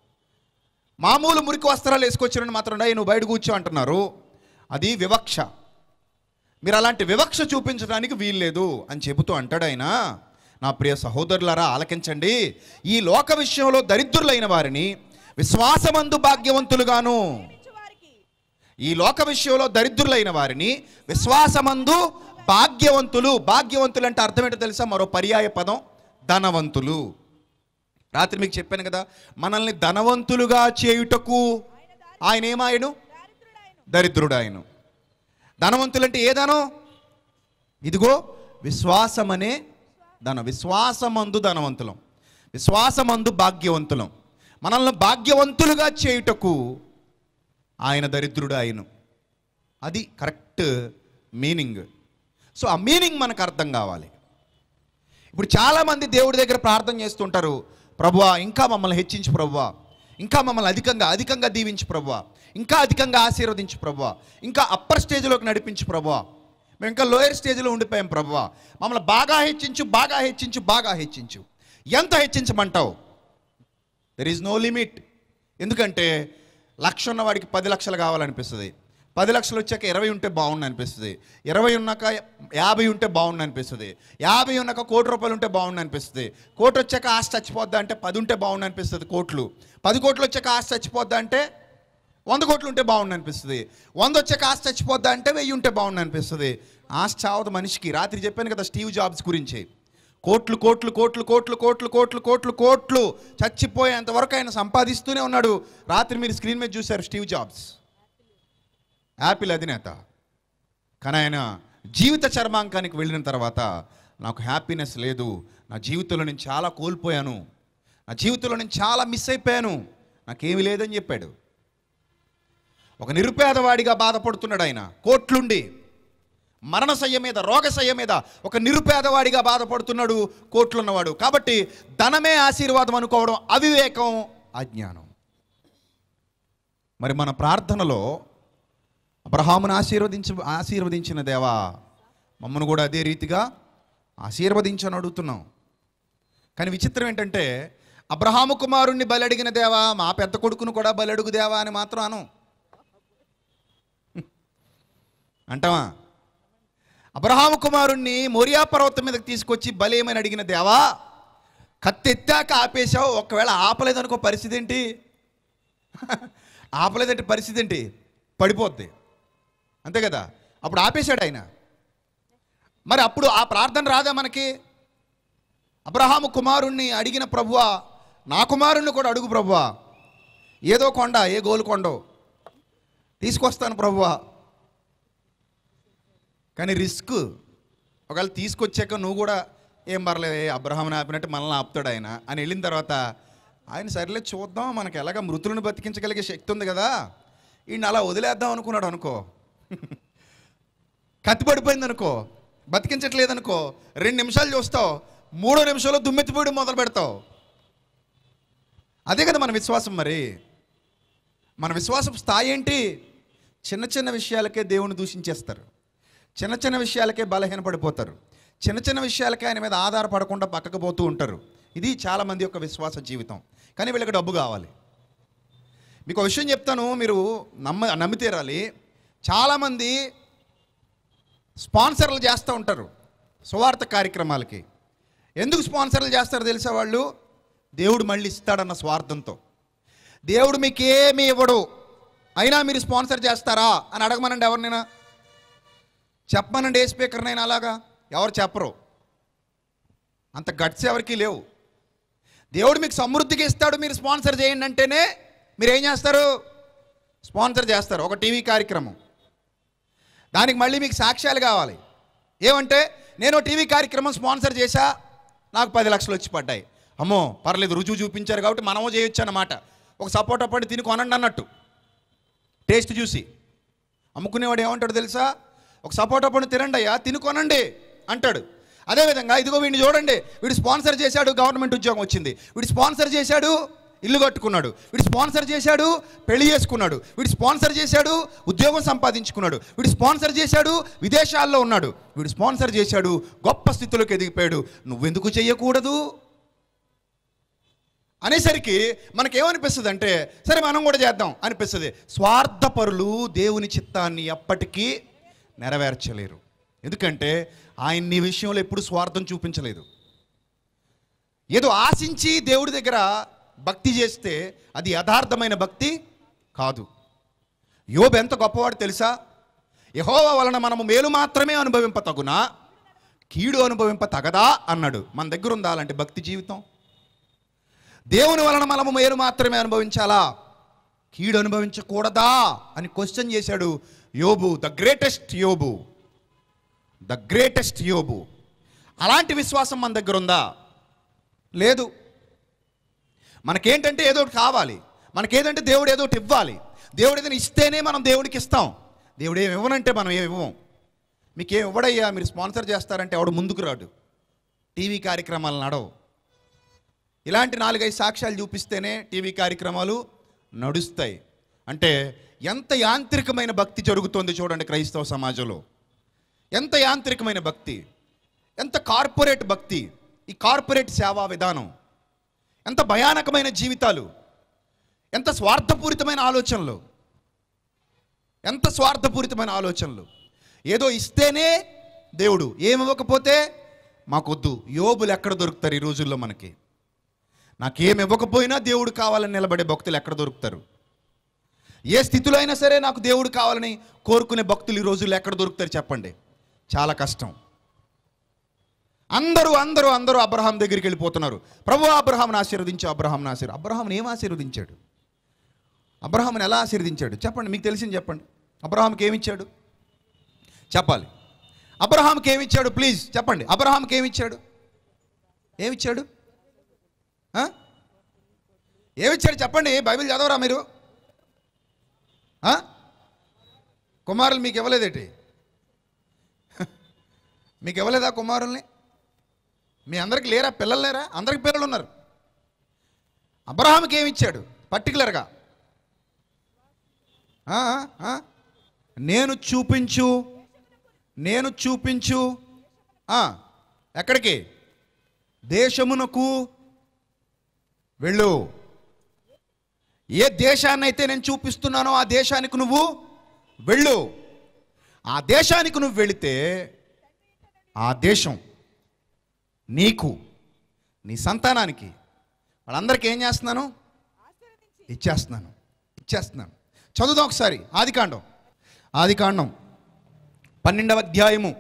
మామూలు మురికి వస్త్రాలు వేసుకొచ్చిన మాత్రం "డేయ్, నువ్వు బయట కూర్చో అంటున్నారు అది వివక్ష మీరు అలాంటి వివక్ష చూపించడానికి వీల్లేదు అని చెబుతూ అంటాడు ఆయన నా ప్రియ సహోదరులారా ఆలకించండి ఈ లోక విషయంలో దరిద్రులైన వారిని విశ్వాసమందు భాగ్యవంతులుగాను వారికి ఈ లోక విషయంలో దరిద్రులైన వారిని విశ్వాసమందు భాగ్యవంతులు భాగ్యవంతులు అంటే అర్థం ఏంటో తెలుసా మరో పర్యాయ పదం ధనవంతులు రాత్రి మీకు చెప్పాను కదా మనల్ని ధనవంతులుగా చేయుటకు ఆయన ఏమాయను దరిద్రుడు ఆయన ధనవంతులంటే ఏ ధనం ఇదిగో విశ్వాసమనే ధనం విశ్వాసమందు ధనవంతులం విశ్వాసమందు భాగ్యవంతులం మనల్ని భాగ్యవంతులుగా చేయుటకు ఆయన దరిద్రుడు ఆయన అది కరెక్ట్ మీనింగ్ సో ఆ మీనింగ్ మనకు అర్థం కావాలి ఇప్పుడు చాలామంది దేవుడి దగ్గర ప్రార్థన చేస్తుంటారు ప్రభువా ఇంకా మమ్మల్ని హెచ్చించు ప్రభువా ఇంకా మమ్మల్ని అధికంగా అధికంగా దీవించు ప్రభువా ఇంకా అధికంగా ఆశీర్వదించు ప్రభువా ఇంకా అప్పర్ స్టేజ్లోకి నడిపించు ప్రభువా మేము ఇంకా లోయర్ స్టేజ్లో ఉండిపోయాం ప్రభువా మమ్మల్ని బాగా హెచ్చించు బాగా హెచ్చించు బాగా హెచ్చించు ఎంత హెచ్చించమంటావు దెర్ ఈజ్ నో లిమిట్ ఎందుకంటే లక్ష ఉన్న వాడికి పది లక్షలు కావాలనిపిస్తుంది పది లక్షలు వచ్చాక ఇరవై ఉంటే బాగుండు అనిపిస్తుంది ఇరవై ఉన్నాక యాభై ఉంటే బాగుండు అనిపిస్తుంది యాభై ఉన్నాక కోటి రూపాయలు ఉంటే బాగుండు అనిపిస్తుంది కోటి వచ్చాక ఆశ చచ్చిపోద్దా అంటే పది ఉంటే బాగుండు అనిపిస్తుంది కోట్లు పది కోట్లు వచ్చాక ఆశ చచ్చిపోద్దా అంటే వంద కోట్లు ఉంటే బాగుండు అనిపిస్తుంది వంద వచ్చాక ఆశ చచ్చిపోద్దా అంటే వెయ్యి ఉంటే బాగుండు అనిపిస్తుంది ఆశ చావదు మనిషికి రాత్రి చెప్పాను కదా స్టీవ్ జాబ్స్ గురించి కోట్లు కోట్లు కోట్లు కోట్లు కోట్లు కోట్లు కోట్లు కోట్లు చచ్చిపోయేంత వరకు ఆయన సంపాదిస్తూనే ఉన్నాడు రాత్రి మీరు స్క్రీన్ మీద చూశారు స్టీవ్ జాబ్స్ యాపిల్ అధినేత కానీ ఆయన జీవిత చర్మాంకానికి వెళ్ళిన తర్వాత నాకు హ్యాపీనెస్ లేదు నా జీవితంలో నేను చాలా కోల్పోయాను నా జీవితంలో నేను చాలా మిస్ అయిపోయాను నాకేమీ లేదని చెప్పాడు ఒక నిరుపేదవాడిగా బాధపడుతున్నాడు ఆయన కోట్లుండి మరణశయ్య మీద రోగశయ్య మీద ఒక నిరుపేదవాడిగా బాధపడుతున్నాడు కోట్లున్నవాడు కాబట్టి ధనమే ఆశీర్వాదం అనుకోవడం అవివేకం అజ్ఞానం మరి మన ప్రార్థనలో అబ్రహామును ఆశీర్వదించ ఆశీర్వదించిన దేవా మమ్మను కూడా అదే రీతిగా ఆశీర్వదించని అడుగుతున్నాం కానీ విచిత్రం ఏంటంటే అబ్రహాము కుమారుణ్ణి బలి అడిగిన దేవా మా పెద్ద కొడుకును కూడా బలి అడుగు దేవా అని మాత్రం అను అంటావా అబ్రహాము కుమారుణ్ణి మోరియా పర్వతం మీదకి తీసుకొచ్చి బలి ఏమని అడిగిన దేవా కత్తెత్తాక ఆపేశావు ఒకవేళ ఆపలేదనుకో పరిస్థితి ఏంటి ఆపలేదంటే పరిస్థితి ఏంటి పడిపోద్ది అంతే కదా అప్పుడు ఆపేశాడు ఆయన మరి అప్పుడు ఆ ప్రార్థన రాదా మనకి అబ్రహాము కుమారుణ్ణి అడిగిన ప్రభువా నా కుమారుణ్ణి కూడా అడుగు ప్రభువా ఏదో కొండ ఏ గోలుకొండో తీసుకొస్తాను ప్రభువా కానీ రిస్క్ ఒకవేళ తీసుకొచ్చాక నువ్వు కూడా ఏం పర్లేదు ఏ అబ్రహాంని ఆపినట్టు మనల్ని ఆపుతాడు ఆయన అని వెళ్ళిన తర్వాత ఆయన సరేలే చూద్దాం మనకి ఎలాగ మృతులను బతికించగలిగే శక్తి ఉంది కదా ఈయన అలా వదిలేద్దాం అనుకున్నాడు అనుకో కత్తి పడిపోయింది అనుకో బతికించట్లేదు అనుకో రెండు నిమిషాలు చూస్తావు మూడో నిమిషంలో దుమ్మెత్తిపోయి మొదలు పెడతావు అదే కదా మన విశ్వాసం మరి మన విశ్వాసం స్థాయి ఏంటి చిన్న చిన్న విషయాలకే దేవుని దూషించేస్తారు చిన్న చిన్న విషయాలకే బలహీనపడిపోతారు చిన్న చిన్న విషయాలకే ఆయన మీద ఆధారపడకుండా పక్కకు పోతూ ఉంటారు ఇది చాలామంది యొక్క విశ్వాస జీవితం కానీ వీళ్ళకి డబ్బు కావాలి మీకు ఒక విషయం చెప్తాను మీరు నమ్మ నమ్మితేరాలి చాలామంది స్పాన్సర్లు చేస్తూ ఉంటారు సువార్త కార్యక్రమాలకి ఎందుకు స్పాన్సర్లు చేస్తారో తెలుసా వాళ్ళు దేవుడు మళ్ళీ ఇస్తాడన్న స్వార్థంతో దేవుడు మీకు ఏమి ఇవ్వడు అయినా మీరు స్పాన్సర్ చేస్తారా అని అడగమనండి ఎవరినైనా చెప్పమనండి ఏ స్పీకర్నైనా అలాగా ఎవరు చెప్పరు అంత గట్స్ ఎవరికి లేవు దేవుడు మీకు సమృద్ధిగా ఇస్తాడు మీరు స్పాన్సర్ చేయండి అంటేనే మీరు ఏం చేస్తారు స్పాన్సర్ చేస్తారు ఒక టీవీ కార్యక్రమం దానికి మళ్ళీ మీకు సాక్ష్యాలు కావాలి ఏమంటే నేను టీవీ కార్యక్రమం స్పాన్సర్ చేశా నాకు పది లక్షలు వచ్చి పడ్డాయి అమ్మో పర్లేదు రుజువు చూపించారు కాబట్టి మనము చేయొచ్చు అన్నమాట ఒక సపోటా పండు తిని కొనండి అన్నట్టు టేస్ట్ చూసి అమ్ముకునేవాడు ఏమంటాడు తెలుసా ఒక సపోటా పండు తినండి అయ్యా తిని కొనండి అంటాడు అదేవిధంగా ఇదిగో వీడిని చూడండి వీడు స్పాన్సర్ చేశాడు గవర్నమెంట్ ఉద్యోగం వచ్చింది వీడు స్పాన్సర్ చేశాడు ఇల్లు కట్టుకున్నాడు వీడు స్పాన్సర్ చేశాడు పెళ్లి చేసుకున్నాడు వీడు స్పాన్సర్ చేశాడు ఉద్యోగం సంపాదించుకున్నాడు వీడు స్పాన్సర్ చేశాడు విదేశాల్లో ఉన్నాడు వీడు స్పాన్సర్ చేశాడు గొప్ప స్థితిలోకి ఎదిగిపోయాడు నువ్వెందుకు చెయ్యకూడదు అనేసరికి మనకేమనిపిస్తుంది అంటే సరే మనం కూడా చేద్దాం అనిపిస్తుంది స్వార్థపరులు దేవుని చిత్తాన్ని ఎప్పటికీ నెరవేర్చలేరు ఎందుకంటే ఆయన నీ విషయంలో ఎప్పుడు స్వార్థం చూపించలేదు ఏదో ఆశించి దేవుడి దగ్గర భక్తి చేస్తే అది యథార్థమైన భక్తి కాదు యోబు ఎంత గొప్పవాడు తెలుసా యహోవా వలన మనము మేలు మాత్రమే అనుభవింప తగునా కీడు అనుభవింప తగదా అన్నాడు మన దగ్గర ఉందా అలాంటి భక్తి జీవితం దేవుని వలన మనము మేలు మాత్రమే అనుభవించాలా కీడు అనుభవించకూడదా అని క్వశ్చన్ చేశాడు యోబు ద గ్రేటెస్ట్ యోబు ద గ్రేటెస్ట్ యోబు అలాంటి విశ్వాసం మన దగ్గర ఉందా లేదు మనకేంటంటే ఏదో ఒకటి కావాలి మనకేదంటే దేవుడు ఏదో ఒకటి ఇవ్వాలి దేవుడు ఏదైనా ఇస్తేనే మనం దేవుడికి ఇస్తాం దేవుడు ఏమి ఇవ్వనంటే మనం ఏమి ఇవ్వం మీకేం ఇవ్వడయ్యా మీరు స్పాన్సర్ చేస్తారంటే ఎవడు ముందుకు రాడు టీవీ కార్యక్రమాలు నడవు ఇలాంటి నాలుగైదు సాక్ష్యాలు చూపిస్తేనే టీవీ కార్యక్రమాలు నడుస్తాయి అంటే ఎంత యాంత్రికమైన భక్తి జరుగుతోంది చూడండి క్రైస్తవ సమాజంలో ఎంత యాంత్రికమైన భక్తి ఎంత కార్పొరేట్ భక్తి ఈ కార్పొరేట్ సేవా విధానం ఎంత భయానకమైన జీవితాలు ఎంత స్వార్థపూరితమైన ఆలోచనలు ఎంత స్వార్థపూరితమైన ఆలోచనలు ఏదో ఇస్తేనే దేవుడు ఏమి ఇవ్వకపోతే మాకొద్దు యోబులు ఎక్కడ దొరుకుతారు ఈ రోజుల్లో మనకి నాకేమి ఇవ్వకపోయినా దేవుడు కావాలని నిలబడే భక్తులు ఎక్కడ దొరుకుతారు ఏ స్థితిలో అయినా సరే నాకు దేవుడు కావాలని కోరుకునే భక్తులు ఈ రోజుల్లో ఎక్కడ దొరుకుతారు చెప్పండి చాలా కష్టం అందరూ అందరూ అందరూ అబ్రహాం దగ్గరికి వెళ్ళిపోతున్నారు ప్రభు అబ్రహాంని ఆశీర్వదించు అబ్రహాంని ఆశీర్వ అబ్రహాంని ఏం ఆశీర్వదించాడు అబ్రహాంని ఎలా ఆశీర్వదించాడు చెప్పండి మీకు తెలిసింది చెప్పండి అబ్రహాంకి ఏమిచ్చాడు చెప్పాలి అబ్రహాంకి ఏమిచ్చాడు ప్లీజ్ చెప్పండి అబ్రహాంకి ఏమిచ్చాడు ఏమిచ్చాడు ఆ? ఏమిచ్చాడు చెప్పండి బైబిల్ చదవరా మీరు ఆ? కుమారులు మీకు ఇవ్వలేదేటి మీకు ఇవ్వలేదా కుమారుల్ని మీ అందరికి లేరా పిల్లలు లేరా అందరికి పిల్లలు ఉన్నారు అబ్రహాంకి ఏమి ఇచ్చాడు పర్టికులర్గా ఆ, ఆ? నేను చూపించు నేను చూపించు ఆ, ఎక్కడికి దేశమునకు వెళ్ళు ఏ దేశాన్ని అయితే నేను చూపిస్తున్నానో ఆ దేశానికి నువ్వు వెళ్ళు ఆ దేశానికి నువ్వు వెళితే ఆ దేశం నీకు నీ సంతానానికి వాళ్ళందరికీ ఏం చేస్తున్నాను ఇచ్చేస్తున్నాను ఇచ్చేస్తున్నాను చదువుదాం ఒకసారి ఆదికాండం ఆదికాండం పన్నెండవ అధ్యాయము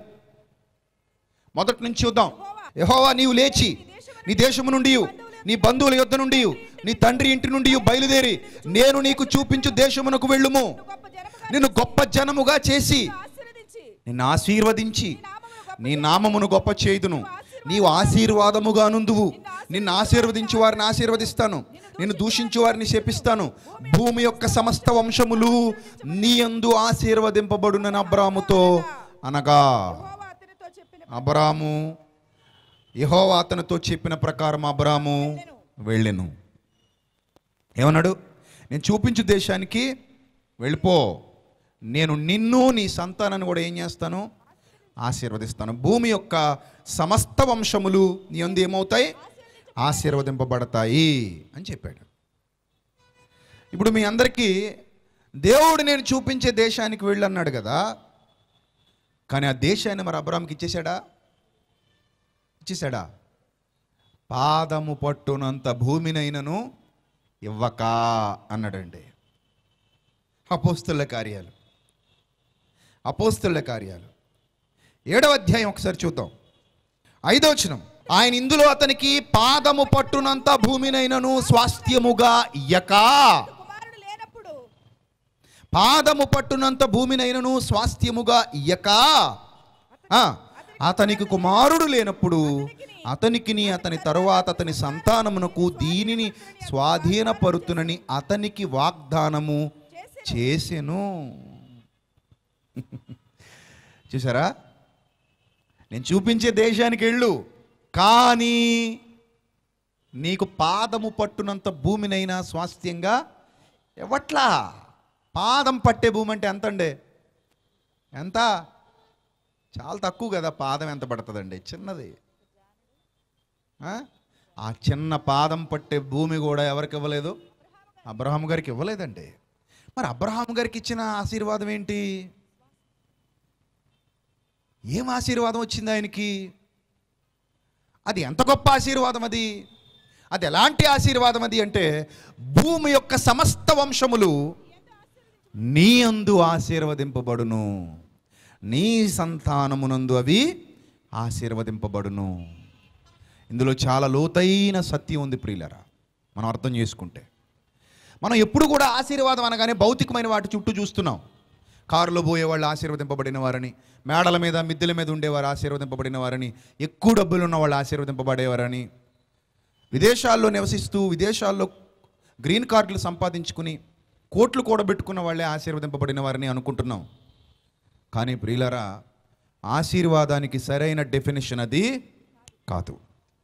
మొదటి నుంచి చూద్దాం యహోవా నీవు లేచి నీ దేశము నుండి నీ బంధువుల యొద్ద నుండి నీ తండ్రి ఇంటి నుండి బయలుదేరి నేను నీకు చూపించు దేశమునకు వెళ్ళుము గొప్ప జనముగా నిన్ను గొప్ప జనముగా చేసి ఆశీర్వదించి నిన్ను ఆశీర్వదించి నీ నామమును గొప్ప చేయుదును నీవు ఆశీర్వాదముగా నుందువు నిన్ను ఆశీర్వదించి వారిని ఆశీర్వదిస్తాను నిన్ను దూషించు వారిని శపిస్తాను భూమి యొక్క సమస్త వంశములు నీ యందు ఆశీర్వదింపబడునని అబ్రాముతో అనగా యెహోవా అతనితో చెప్పిన అబ్రాము యెహోవా అతనితో చెప్పిన ప్రకారం అబ్రాము వెళ్ళెను ఏమన్నాడు నేను చూపించు దేశానికి వెళ్ళిపో నేను నిన్ను నీ సంతానాన్ని కూడా ఏం చేస్తాను ఆశీర్వదిస్తాను భూమి యొక్క సమస్త వంశములు నీ అందు ఏమవుతాయి ఆశీర్వదింపబడతాయి అని చెప్పాడు ఇప్పుడు మీ అందరికీ దేవుడు నేను చూపించే దేశానికి వెళ్ళన్నాడు కదా కానీ ఆ దేశాన్ని మరి అబ్రామ్కి ఇచ్చేశాడా ఇచ్చేశాడా పాదము పట్టునంత భూమినైనను ఇవ్వక అన్నాడండి అపోస్తుల కార్యాలు అపోస్తుల కార్యాలు ఏడవ అధ్యాయం ఒకసారి చూద్దాం ఐదవచనం ఆయన ఇందులో అతనికి పాదము పట్టునంత భూమినైనను స్వాస్థ్యముగా ఇయ్యక కుమారుడు లేనప్పుడు పాదము పట్టునంత భూమినైనను స్వాస్థ్యముగా ఇయ్యక ఆ, అతనికి కుమారుడు లేనప్పుడు అతనికిని అతని తరువాత అతని సంతానమునకు దీనిని స్వాధీనపరుతునని అతనికి వాగ్దానము చేసెను చూసారా నేను చూపించే దేశానికి వెళ్ళు కానీ నీకు పాదము పట్టునంత భూమినైనా స్వాస్థ్యంగా ఇవ్వట్లా పాదం పట్టే భూమి అంటే ఎంత అండి ఎంత చాలా తక్కువ కదా పాదం ఎంత పడుతుందండి చిన్నది ఆ? ఆ చిన్న పాదం పట్టే భూమి కూడా ఎవరికి ఇవ్వలేదు అబ్రహాం గారికి ఇవ్వలేదండి మరి అబ్రహాం గారికి ఇచ్చిన ఆశీర్వాదం ఏంటి ఏం ఆశీర్వాదం వచ్చింది ఆయనకి అది ఎంత గొప్ప ఆశీర్వాదం అది అది ఎలాంటి ఆశీర్వాదం అది అంటే భూమి యొక్క సమస్త వంశములు నీ అందు ఆశీర్వదింపబడును నీ సంతానమునందు అవి ఆశీర్వదింపబడును ఇందులో చాలా లోతైన సత్యం ఉంది ప్రియులరా మనం అర్థం చేసుకుంటే మనం ఎప్పుడు కూడా ఆశీర్వాదం అనగానే భౌతికమైన వాటి చుట్టూ చూస్తున్నాం కారులో పోయే వాళ్ళు ఆశీర్వదింపబడిన వారని మేడల మీద మిద్దెల మీద ఉండేవారు ఆశీర్వదింపబడిన వారని ఎక్కువ డబ్బులు ఉన్న వాళ్ళు ఆశీర్వదింపబడేవారని విదేశాల్లో నివసిస్తూ విదేశాల్లో గ్రీన్ కార్డులు సంపాదించుకుని కోట్లు కూడబెట్టుకున్న వాళ్ళే ఆశీర్వదింపబడిన వారని అనుకుంటున్నాం కానీ ప్రియులరా ఆశీర్వాదానికి సరైన డెఫినేషన్ అది కాదు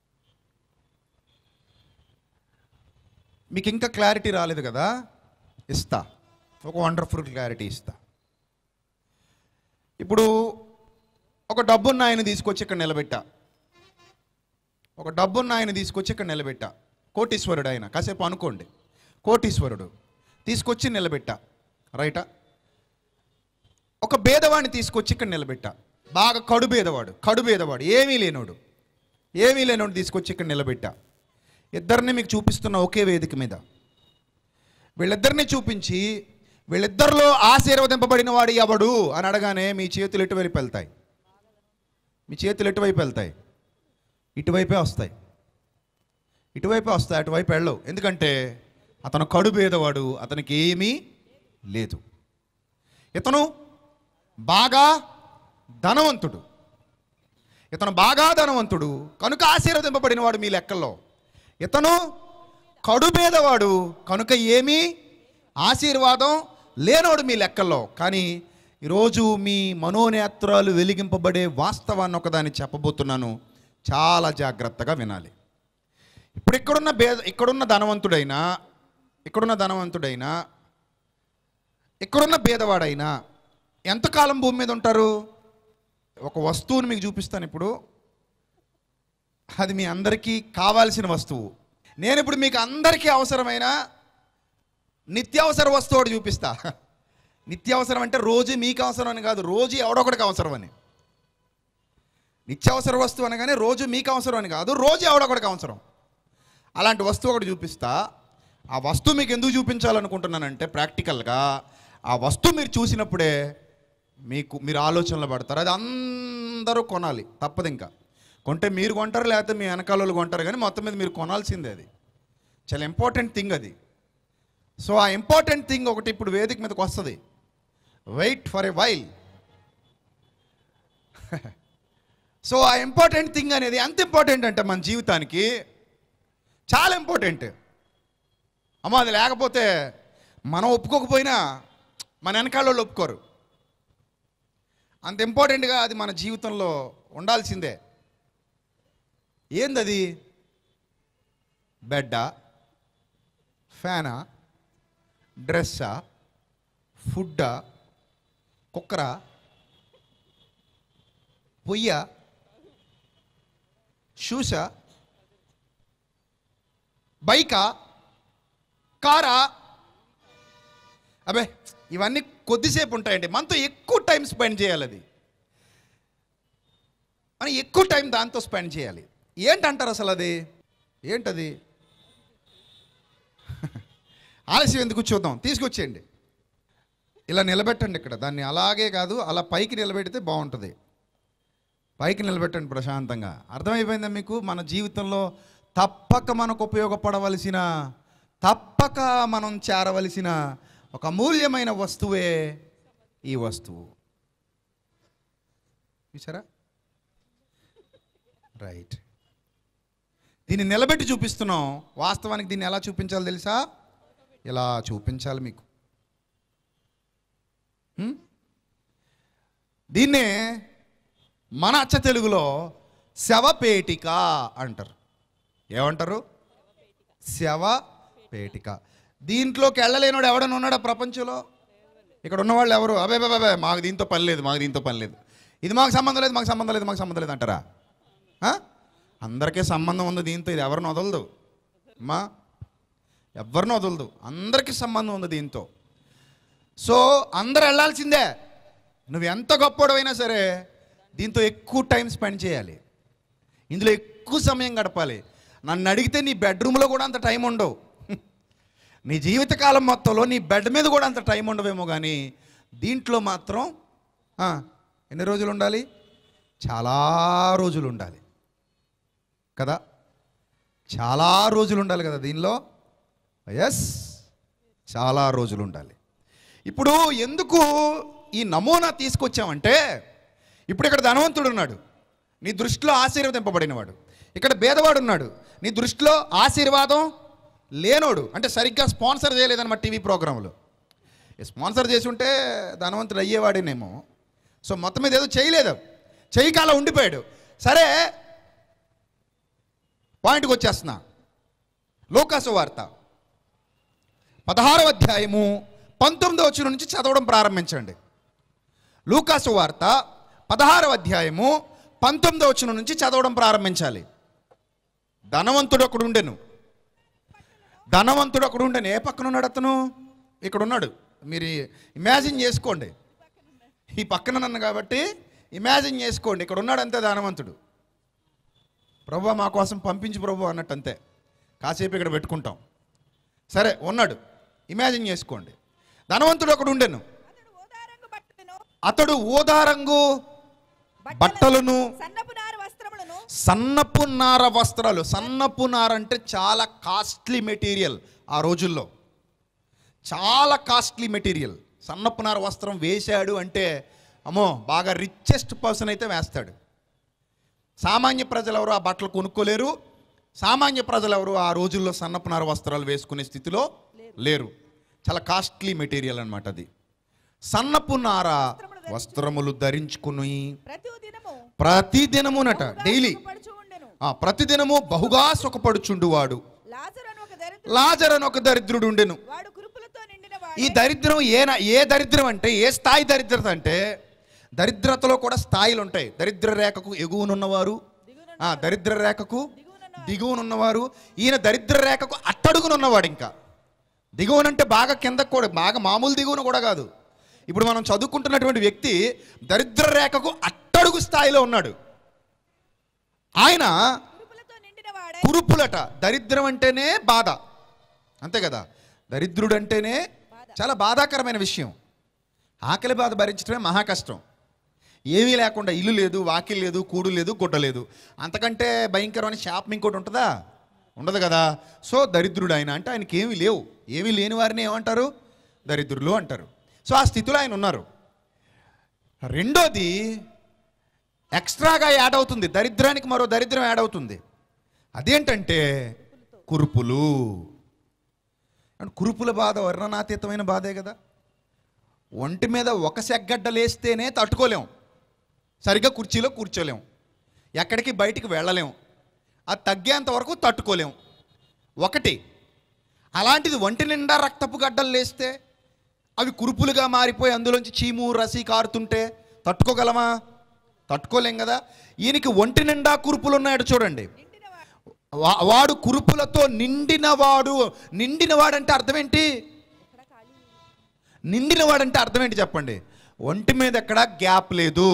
మీకు ఇంకా క్లారిటీ రాలేదు కదా ఇస్తా ఒక వండర్ఫుల్ క్లారిటీ ఇస్తా ఇప్పుడు ఒక డబ్బున్న ఆయన తీసుకొచ్చి ఇక్కడ నిలబెట్టా ఒక డబ్బున్న ఆయన తీసుకొచ్చి ఇక్కడ నిలబెట్టా కోటీశ్వరుడు ఆయన కాసేపు అనుకోండి కోటీశ్వరుడు తీసుకొచ్చి నిలబెట్టా రైటా ఒక భేదవాడిని తీసుకొచ్చి ఇక్కడ నిలబెట్టా బాగా కడు భేదవాడు కడు భేదవాడు ఏమీ లేనోడు ఏమీ లేనోడు తీసుకొచ్చి ఇక్కడ నిలబెట్టా ఇద్దరిని మీకు చూపిస్తున్న ఒకే వేదిక మీద వీళ్ళిద్దరిని చూపించి వీళ్ళిద్దరిలో ఆశీర్వదింపబడిన వాడు ఎవడు అని అడగానే మీ చేతులు ఎటువైపు వెళ్తాయి మీ చేతులు ఎటువైపు వెళ్తాయి ఇటువైపే వస్తాయి ఇటువైపే వస్తాయి అటువైపు వెళ్ళవు ఎందుకంటే అతను కడు భేదవాడు అతనికి ఏమీ లేదు ఇతను బాగా ధనవంతుడు ఇతను బాగా ధనవంతుడు కనుక ఆశీర్వదింపబడిన వాడు మీ లెక్కల్లో ఇతను కడుబేదవాడు కనుక ఏమీ ఆశీర్వాదం లేనోడు మీ లెక్కల్లో కానీ ఈరోజు మీ మనోనేత్రాలు వెలిగింపబడే వాస్తవాన్ని ఒకదాన్ని చెప్పబోతున్నాను చాలా జాగ్రత్తగా వినాలి ఇప్పుడు ఇక్కడున్న భేద ఇక్కడున్న ధనవంతుడైనా ఇక్కడున్న ధనవంతుడైనా ఇక్కడున్న భేదవాడైనా ఎంతకాలం భూమి మీద ఉంటారు ఒక వస్తువుని మీకు చూపిస్తాను ఇప్పుడు అది మీ అందరికీ కావాల్సిన వస్తువు నేను ఇప్పుడు మీకు అందరికీ అవసరమైన నిత్యావసర వస్తువు ఒకటి చూపిస్తా నిత్యావసరం అంటే రోజు మీకు అవసరం అని కాదు రోజు ఎవడొకడికి అవసరం అని నిత్యావసర వస్తువు అనగానే రోజు మీకు అవసరం అని కాదు రోజు ఎవడొకడికి అవసరం అలాంటి వస్తువు ఒకటి చూపిస్తా ఆ వస్తువు మీకు ఎందుకు చూపించాలనుకుంటున్నానంటే ప్రాక్టికల్గా ఆ వస్తువు మీరు చూసినప్పుడే మీకు మీరు ఆలోచనలు పడతారు అది అందరూ కొనాలి తప్పదు ఇంకా కొంటే మీరు కొంటారు లేకపోతే మీ వెనకాల వాళ్ళు కొంటారు కానీ మొత్తం మీద మీరు కొనాల్సిందే అది చాలా ఇంపార్టెంట్ థింగ్ అది సో ఆ ఇంపార్టెంట్ థింగ్ ఒకటి ఇప్పుడు వేదిక మీదకి వస్తుంది wait for a while so ఆ ఇంపార్టెంట్ థింగ్ అనేది ఎంత ఇంపార్టెంట్ అంటే మన జీవితానికి చాలా ఇంపార్టెంట్ అమ్మ అది లేకపోతే మనం ఒప్పుకోకపోయినా మన వెనకాల వాళ్ళు ఒప్పుకోరు అంత ఇంపార్టెంట్గా అది మన జీవితంలో ఉండాల్సిందే ఏందది బెడ్డా ఫ్యానా డ్రెస్సా ఫుడ్డా కుక్కరా పొయ్య షూసా బైకా కారా అబే ఇవన్నీ కొద్దిసేపు ఉంటాయండి మనతో ఎక్కువ టైం స్పెండ్ చేయాలి అది మనం ఎక్కువ టైం దాంతో స్పెండ్ చేయాలి ఏంటంటారు అసలు అది ఏంటది ఆలస్యం ఎందుకు చూద్దాం తీసుకొచ్చేయండి ఇలా నిలబెట్టండి ఇక్కడ దాన్ని అలాగే కాదు అలా పైకి నిలబెడితే బాగుంటుంది పైకి నిలబెట్టండి ప్రశాంతంగా అర్థమైపోయిందా మీకు మన జీవితంలో తప్పక మనకు ఉపయోగపడవలసిన తప్పక మనం చేరవలసిన ఒక అమూల్యమైన వస్తువే ఈ వస్తువు చూసారా రైట్ దీన్ని నిలబెట్టి చూపిస్తున్నాం వాస్తవానికి దీన్ని ఎలా చూపించాలో తెలుసా ఇలా చూపించాలి మీకు హ్మ్? దీన్నే మన అచ్చ తెలుగులో శవపేటిక అంటారు ఏమంటారు శవపేటిక దీంట్లోకి వెళ్ళలేనోడు ఎవడన్నా ఉన్నాడా ప్రపంచంలో ఇక్కడ ఉన్నవాళ్ళు ఎవరు అబే బాబే అబే మాకు దీంతో పని లేదు మాకు దీంతో పని లేదు ఇది మాకు సంబంధం లేదు మాకు సంబంధం లేదు మాకు సంబంధం లేదు అంటారా ఆ? అందరికీ సంబంధం ఉంది దీంతో ఇది ఎవరిని వదలదు అమ్మా ఎవరిని వదలదు అందరికీ సంబంధం ఉంది దీంతో సో అందరు వెళ్ళాల్సిందే నువ్వు ఎంత గొప్పడవైనా సరే దీంతో ఎక్కువ టైం స్పెండ్ చేయాలి ఇందులో ఎక్కువ సమయం గడపాలి నన్ను అడిగితే నీ బెడ్రూమ్లో కూడా అంత టైం ఉండవు నీ జీవితకాలం మొత్తంలో నీ బెడ్ మీద కూడా అంత టైం ఉండవేమో కానీ దీంట్లో మాత్రం ఆ, ఎన్ని రోజులు ఉండాలి చాలా రోజులు ఉండాలి కదా చాలా రోజులు ఉండాలి కదా దీనిలో ఎస్ చాలా రోజులు ఉండాలి ఇప్పుడు ఎందుకు ఈ నమూనా తీసుకొచ్చామంటే ఇప్పుడు ఇక్కడ ధనవంతుడు ఉన్నాడు నీ దృష్టిలో ఆశీర్వదింపబడినవాడు ఇక్కడ భేదవాడు ఉన్నాడు నీ దృష్టిలో ఆశీర్వాదం లేనోడు అంటే సరిగ్గా స్పాన్సర్ చేయలేదన్నమాట టీవీ ప్రోగ్రాంలు స్పాన్సర్ చేసి ఉంటే ధనవంతుడు అయ్యేవాడేనేమో సో మొత్తం మీద ఏదో చేయలేదు చేయకాల ఉండిపోయాడు సరే పాయింట్కి వచ్చేస్తున్నా లోకాసు వార్త పదహారవ అధ్యాయము పంతొమ్మిదో వచ్చిన నుంచి చదవడం ప్రారంభించండి లూకాసు వార్త పదహారవ అధ్యాయము పంతొమ్మిదో వచ్చిన నుంచి చదవడం ప్రారంభించాలి ధనవంతుడు ఒకడు ఉండెను ధనవంతుడు ఒకడు ఉండెను ఏ పక్కన ఉన్నాడు అతను ఇక్కడ ఉన్నాడు మీరు ఇమాజిన్ చేసుకోండి ఈ పక్కన నన్ను కాబట్టి ఇమాజిన్ చేసుకోండి ఇక్కడ ఉన్నాడు అంతే ధనవంతుడు ప్రభు మా కోసం పంపించు ప్రభు అన్నట్టు అంతే కాసేపు ఇక్కడ పెట్టుకుంటాం సరే ఉన్నాడు ఇమాజిన్ చేసుకోండి ధనవంతుడు ఒకడు ఉండెను అతడు ఓదారంగు బట్టలను అతడు ఊదారంగు బట్టలను సన్నపు నార వస్త్రములను సన్నపు నార వస్త్రాలు సన్నపు నార అంటే చాలా కాస్ట్లీ మెటీరియల్ ఆ రోజుల్లో చాలా కాస్ట్లీ మెటీరియల్ సన్నపు నార వస్త్రం వేశాడు అంటే అమ్మో బాగా రిచెస్ట్ పర్సన్ అయితే వేస్తాడు సామాన్య ప్రజలు ఎవరు ఆ బట్టలు కొనుక్కోలేరు సామాన్య ప్రజలు ఎవరు ఆ రోజుల్లో సన్నపు నార వస్త్రాలు వేసుకునే స్థితిలో లేరు చాలా కాస్ట్లీ మెటీరియల్ అన్నమాట అది సన్నపు నార వస్త్రములు ధరించుకుని ప్రతి దినము ప్రతి దినమునట డైలీ పడుచు ఉండెను ఆ ప్రతిదినము బహుగా సుఖపడుచుండువాడు లాజరు అని ఒక దరిద్రుడు లాజర్ అని ఒక దరిద్రుడు ఉండెను వాడు కురుపులతో నిండిన ఈ వాడు దరిద్రం ఏ నా- ఏ దరిద్రం అంటే ఏ స్థాయి దరిద్రత అంటే దరిద్రతలో కూడా స్థాయిలు ఉంటాయి దరిద్ర రేఖకు ఎగువనున్నవారు ఆ దరిద్ర రేఖకు దిగువనున్నవారు ఈయన దరిద్ర రేఖకు అట్టడుగునున్నవాడు ఇంకా దిగువనంటే బాగా కిందకు కూడా బాగా మామూలు దిగువన కూడా కాదు ఇప్పుడు మనం చదువుకుంటున్నటువంటి వ్యక్తి దరిద్ర రేఖకు అట్టడుగు స్థాయిలో ఉన్నాడు ఆయన కురుపులతో నిండిన వాడై కురుపులట దరిద్రం అంటేనే బాధ అంతే కదా దరిద్రుడు అంటేనే చాలా బాధాకరమైన విషయం ఆకలి బాధ భరించడమే మహా కష్టం ఏమీ లేకుండా ఇల్లు లేదు వాకిల్ లేదు కూడు లేదు గుడ్డ లేదు అంతకంటే భయంకరమైన శాపం ఇంకోటి ఉంటుందా ఉండదు కదా సో దరిద్రుడు ఆయన అంటే ఆయనకి ఏమీ లేవు ఏమీ లేని వారిని ఏమంటారు దరిద్రులు అంటారు సో ఆ స్థితిలో ఆయన ఉన్నారు రెండోది ఎక్స్ట్రాగా యాడ్ అవుతుంది దరిద్రానికి మరో దరిద్రం యాడ్ అవుతుంది అదేంటంటే కురుపులు అంటే కురుపుల బాధ వర్ణనాతీతమైన బాధే కదా ఒంటి మీద ఒక సెగ్గడ్డ లేస్తేనే తట్టుకోలేం సరిగ్గా కుర్చీలో కూర్చోలేం ఎక్కడికి బయటికి వెళ్ళలేం అది తగ్గేంత వరకు తట్టుకోలేం ఒకటి అలాంటిది ఒంటి నిండా రక్తపు గడ్డలు లేస్తే అవి కురుపులుగా మారిపోయి అందులోంచి చీము రసి కారుతుంటే తట్టుకోగలమా తట్టుకోలేం కదా ఈయనకి ఒంటి నిండా కురుపులు ఉన్నాయట చూడండి నిండిన వాడు వా- వాడు కురుపులతో నిండినవాడు నిండినవాడంటే అర్థం ఏంటి నిండినవాడంటే అర్థం ఏంటి చెప్పండి ఒంటి మీద ఎక్కడ గ్యాప్ లేదు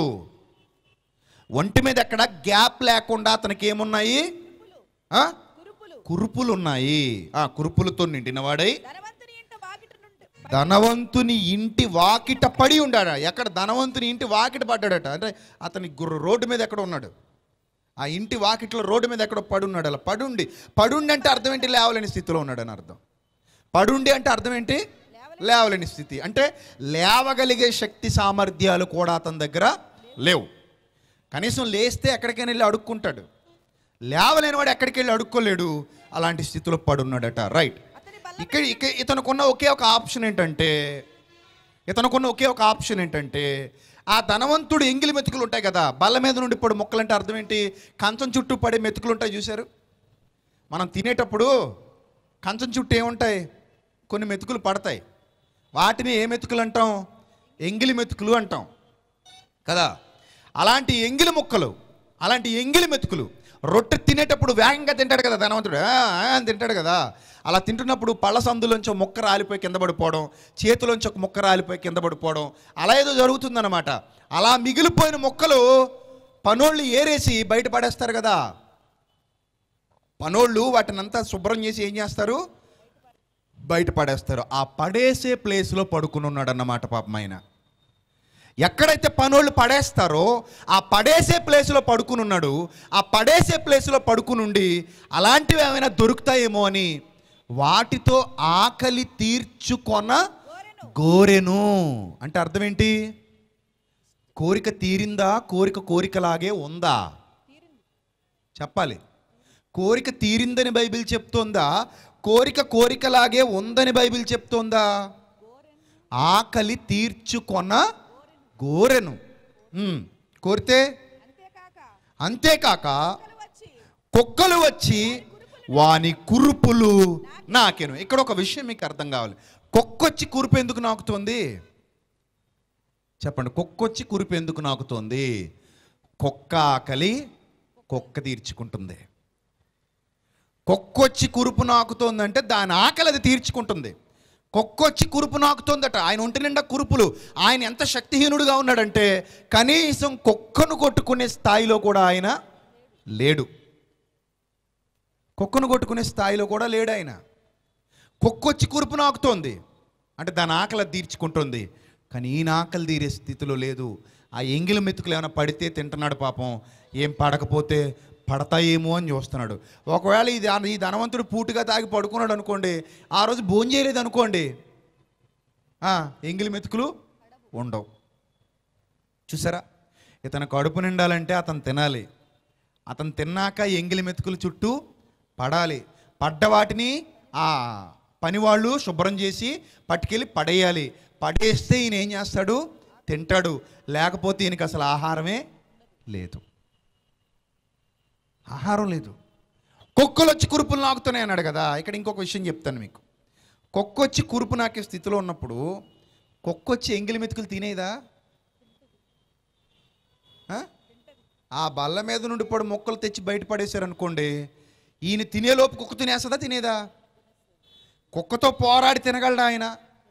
ఒంటి మీద ఎక్కడ గ్యాప్ లేకుండా అతనికి ఏమున్నాయి ఆ? కురుపులు కురుపులు ఉన్నాయి ఆ కురుపులతో నిండినవాడై ధనవంతుని ఇంట వాకిట నుండి ధనవంతుని ఇంటి వాకిట పడి ఉండాడు ఎక్కడ ధనవంతుని ఇంటి వాకిట పడ్డాడట అంటే అతని గుర్ర రోడ్డు మీద ఎక్కడ ఉన్నాడు ఆ ఇంటి వాకిట్లో రోడ్డు మీద ఎక్కడో పడున్నాడు అలా పడుండి పడుండి అంటే అర్థం ఏంటి లేవలేని స్థితిలో ఉన్నాడు అని అర్థం పడుండి అంటే అర్థం ఏంటి లేవలేని స్థితి అంటే లేవగలిగే శక్తి సామర్థ్యాలు కూడా అతని దగ్గర లేవు కనీసం లేస్తే ఎక్కడికైనా వెళ్ళి అడుక్కుంటాడు లేవలేని వాడు ఎక్కడికి వెళ్ళి అడుక్కోలేడు అలాంటి స్థితిలో పడున్నాడట రైట్ అతని బల్ల ఇక్కడ ఇక ఇతనుకున్న ఒకే ఒక ఆప్షన్ ఏంటంటే ఇతనుకున్న ఒకే ఒక ఆప్షన్ ఏంటంటే ఆ ధనవంతుడు ఎంగిలి మెతుకులు ఉంటాయి కదా బల్ల మీద నుండి పడు మొక్కలు అంటే అర్థం ఏంటి కంచం చుట్టూ పడే మెతుకులు ఉంటాయి చూశారు మనం తినేటప్పుడు కంచం చుట్టూ ఏముంటాయి కొన్ని మెతుకులు పడతాయి వాటిని ఏ మెతుకులు అంటాం ఎంగిలి మెతుకులు అంటాం కదా అలాంటి ఎంగిలి ముక్కలు అలాంటి ఎంగిలి మెతుకులు రొట్టె తినేటప్పుడు వేగంగా తింటాడు కదా ధనవంతుడు ఆ, ఆ అని తింటాడు కదా అలా తింటున్నప్పుడు పళ్ళ సందులోంచి ఒక ముక్క రాలిపోయి కింద పడిపోవడం చేతిలోంచి ఒక ముక్క రాలిపోయి కింద పడిపోవడం అలా ఏదో జరుగుతుందన్నమాట అలా మిగిలిపోయిన ముక్కలు పనోళ్ళు ఏరేసి బయట పడేస్తారు కదా పనోళ్ళు వాటినంతా శుభ్రం చేసి ఏం చేస్తారు బయట పడేస్తారు ఆ పడేసే ప్లేస్లో పడుకుని ఉన్నాడు అన్నమాట పాపం ఆయన ఎక్కడైతే పనోళ్ళు పడేస్తారో ఆ పడేసే ప్లేస్లో పడుకుని ఉన్నాడు ఆ పడేసే ప్లేస్లో పడుకునుండి అలాంటివి ఏమైనా దొరుకుతాయేమో అని వాటితో ఆకలి తీర్చుకొన గోరెను అంటే అర్థం ఏంటి కోరిక తీరిందా కోరిక కోరికలాగే ఉందా చెప్పాలి కోరిక తీరిందని బైబిల్ చెప్తోందా కోరిక కోరికలాగే ఉందని బైబిల్ చెప్తోందా ఆకలి తీర్చుకొన గోరెను ఉమ్, కోరితే అంతేకాక అంతేకాక కుక్కలు వచ్చి కుక్కలు వచ్చి వాని కురుపులు నాకెను ఇక్కడ ఒక విషయం మీకు అర్థం కావాలి కుక్కొచ్చి కురుపు ఎందుకు నాకుతోంది చెప్పండి కుక్కొచ్చి కురుపు ఎందుకు నాకుతోంది కుక్క ఆకలి కుక్క తీర్చుకుంటుంది కుక్కొచ్చి కురుపు నాకుతోందంటే దాని ఆకలి అది తీర్చుకుంటుంది కుక్కొచ్చి కురుపు నాకుతోందట ఆయన ఒంటి నిండా కురుపులు ఆయన ఎంత శక్తిహీనుడుగా ఉన్నాడంటే కనీసం కుక్కను కొట్టుకునే స్థాయిలో కూడా ఆయన లేడు కుక్కను కొట్టుకునే స్థాయిలో కూడా లేడు ఆయన కుక్కొచ్చి కురుపు నాకుతోంది అంటే దాని ఆకలి అది తీర్చుకుంటుంది కానీ ఈయన ఆకలి తీరే స్థితిలో లేదు ఆ ఎంగిలి మెతుకులు ఏమైనా పడితే తింటున్నాడు పాపం ఏం పడకపోతే పడతాయేమో అని చూస్తున్నాడు ఒకవేళ ఇది ఈ ధనవంతుడు పూటుగా తాగి పడుకున్నాడు అనుకోండి ఆ రోజు భోజనం చేయలేదు అనుకోండి ఆ, ఎంగిలి మెతుకులు ఉండవు చూసారా ఇతను కడుపు నిండాలంటే అతను తినాలి అతను తిన్నాక ఎంగిలి మెతుకులు చుట్టూ పడాలి పడ్డ వాటిని ఆ పనివాళ్ళు శుభ్రం చేసి పట్టుకెళ్ళి పడేయాలి పడేస్తే ఈయన ఏం చేస్తాడు తింటాడు లేకపోతే ఈయనకి అసలు ఆహారమే లేదు ఆహారం లేదు కుక్కలు వచ్చి కురుపులు నాకుతున్నాయి అన్నాడు కదా ఇక్కడ ఇంకొక విషయం చెప్తాను మీకు కుక్క వచ్చి కురుపు నాకే స్థితిలో ఉన్నప్పుడు కుక్క వచ్చి ఎంగిలి మెతుకులు తినేదా ఆ? ఆ బల్ల మీద నుండి పడి మొక్కలు తెచ్చి బయట పడేశారు అనుకోండి ఈయన తినేలోపు కుక్క తినేస్తుందా తినేదా కుక్కతో పోరాడి తినగలడా ఆయన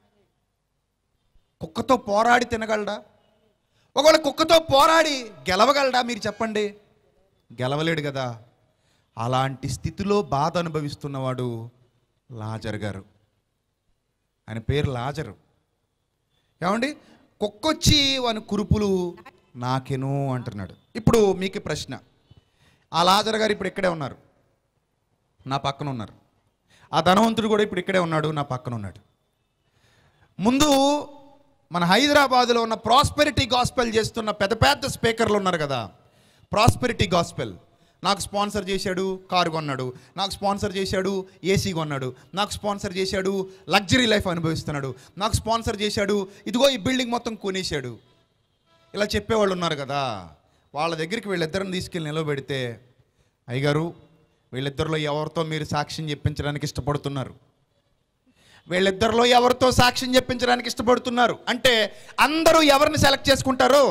కుక్కతో పోరాడి తినగలడా ఒకవేళ కుక్కతో పోరాడి గెలవగలడా మీరు చెప్పండి గెలవలేడు కదా అలాంటి స్థితిలో బాధ అనుభవిస్తున్నవాడు లాజర్ గారు ఆయన పేరు లాజరు ఏమండి కుక్కొచ్చి వాని కురుపులు నాకెను అంటున్నాడు ఇప్పుడు మీకు ప్రశ్న ఆ లాజర్ గారు ఇప్పుడు ఇక్కడే ఉన్నారు నా పక్కన ఉన్నారు ఆ ధనవంతుడు కూడా ఇప్పుడు ఇక్కడే ఉన్నాడు నా పక్కన ఉన్నాడు ముందు మన హైదరాబాదులో ఉన్న ప్రాస్పెరిటీ గాస్పెల్ చేస్తున్న పెద్ద పెద్ద స్పీకర్లు ఉన్నారు కదా ప్రాస్పెరిటీ గాస్పెల్ నాకు స్పాన్సర్ చేశాడు కారు కొన్నాడు నాకు స్పాన్సర్ చేశాడు ఏసీ కొన్నాడు నాకు స్పాన్సర్ చేశాడు లగ్జరీ లైఫ్ అనుభవిస్తున్నాడు నాకు స్పాన్సర్ చేశాడు ఇదిగో ఈ బిల్డింగ్ మొత్తం కొనేశాడు ఇలా చెప్పేవాళ్ళు ఉన్నారు కదా వాళ్ళ దగ్గరికి వీళ్ళిద్దరిని తీసుకెళ్ళి నిలబెడితే అయ్యగారు వీళ్ళిద్దరిలో ఎవరితో మీరు సాక్ష్యం చెప్పించడానికి ఇష్టపడుతున్నారు వీళ్ళిద్దరిలో ఎవరితో సాక్ష్యం చెప్పించడానికి ఇష్టపడుతున్నారు అంటే అందరూ ఎవరిని సెలెక్ట్ చేసుకుంటారు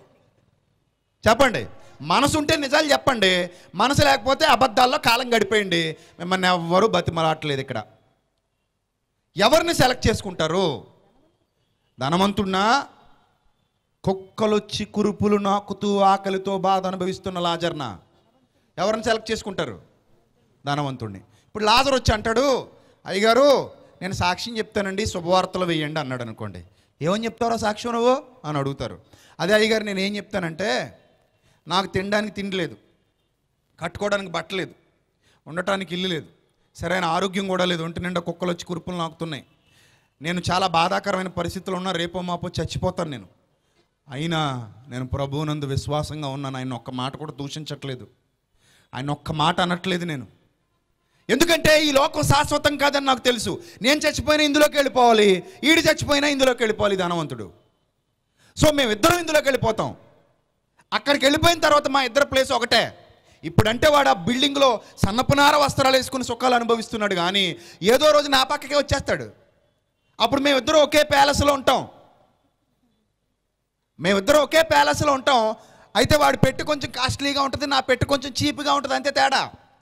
చెప్పండి మనసు ఉంటే నిజాలు చెప్పండి మనసు లేకపోతే అబద్ధాల్లో కాలం గడిపేయండి మిమ్మల్ని ఎవ్వరూ బతిమలాట్లేదు ఇక్కడ ఎవరిని సెలెక్ట్ చేసుకుంటారు ధనవంతుడినా కుక్కలొచ్చి కురుపులు నాకుతూ ఆకలితో బాధ అనుభవిస్తున్న లాజర్న ఎవరిని సెలెక్ట్ చేసుకుంటారు ధనవంతుడిని ఇప్పుడు లాజర్ వచ్చి అంటాడు అయ్యగారు నేను సాక్ష్యం చెప్తానండి శుభవార్తలు వేయండి అన్నాడు అనుకోండి ఏమని చెప్తారో సాక్ష్యం నువ్వు అని అడుగుతారు అదే అయ్యగారు నేను ఏం చెప్తానంటే నాకు తినడానికి తిండి లేదు కట్టుకోవడానికి బట్ట లేదు ఉండటానికి ఇల్లు లేదు సరైన ఆరోగ్యం కూడా లేదు ఒంటి నిండా కుక్కలు వచ్చి కురుపులు నాకుతున్నాయి నేను చాలా బాధాకరమైన పరిస్థితుల్లో ఉన్నా రేపో మాపో చచ్చిపోతాను నేను అయినా నేను ప్రభువునందు విశ్వాసంగా ఉన్నాను ఆయన ఒక్క మాట కూడా దూషించట్లేదు ఆయన ఒక్క మాట అనట్లేదు నేను ఎందుకంటే ఈ లోకం శాశ్వతం కాదని నాకు తెలుసు నేను చచ్చిపోయినా ఇందులోకి వెళ్ళిపోవాలి ఈడు చచ్చిపోయినా ఇందులోకి వెళ్ళిపోవాలి ధనవంతుడు సో మేమిద్దరం ఇందులోకి వెళ్ళిపోతాం అక్కడికి వెళ్ళిపోయిన తర్వాత మా ఇద్దరు ప్లేస్ ఒకటే ఇప్పుడంటే వాడు ఆ బిల్డింగ్లో సన్నపునార వస్త్రాలు వేసుకుని సుఖాలు అనుభవిస్తున్నాడు కానీ ఏదో రోజు నా పక్కకే వచ్చేస్తాడు అప్పుడు మేమిద్దరం ఒకే ప్యాలెస్లో ఉంటాం మేమిద్దరం ఒకే ప్యాలెస్లో ఉంటాం అయితే వాడి పెట్టి కొంచెం కాస్ట్లీగా ఉంటుంది నా పెట్టి కొంచెం చీప్గా ఉంటుంది అంతే తేడా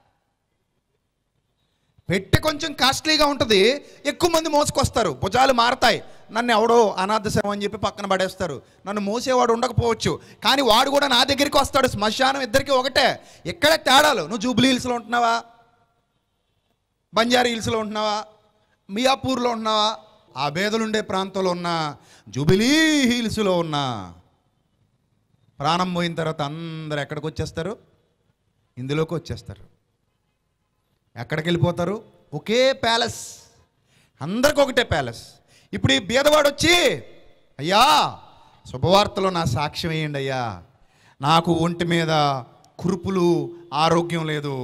పెట్టి కొంచెం కాస్ట్లీగా ఉంటుంది ఎక్కువ మంది మోసుకొస్తారు భుజాలు మారతాయి నన్ను ఎవడో అనాథ శవం అని చెప్పి పక్కన పడేస్తారు నన్ను మోసేవాడు ఉండకపోవచ్చు కానీ వాడు కూడా నా దగ్గరికి వస్తాడు శ్మశానం ఇద్దరికి ఒకటే ఇక్కడే తేడాలు నువ్వు జూబ్లీ హిల్స్లో ఉంటున్నావా బంజారా హిల్స్లో ఉంటున్నావా మియాపూర్లో ఉంటున్నావా ఆ బేదలుండే ప్రాంతంలో ఉన్న జూబిలీ హిల్స్లో ఉన్న ప్రాణం పోయిన తర్వాత అందరు ఎక్కడికి వచ్చేస్తారు ఇందులోకి వచ్చేస్తారు ఎక్కడికి వెళ్ళిపోతారు ఒకే ప్యాలెస్ అందరికి ఒకటే ప్యాలెస్ ఇప్పుడు ఈ బీదవాడు వచ్చి అయ్యా శుభవార్తలో నా సాక్ష్యం వేయండి అయ్యా నాకు ఒంటి మీద కురుపులు ఆరోగ్యం లేదు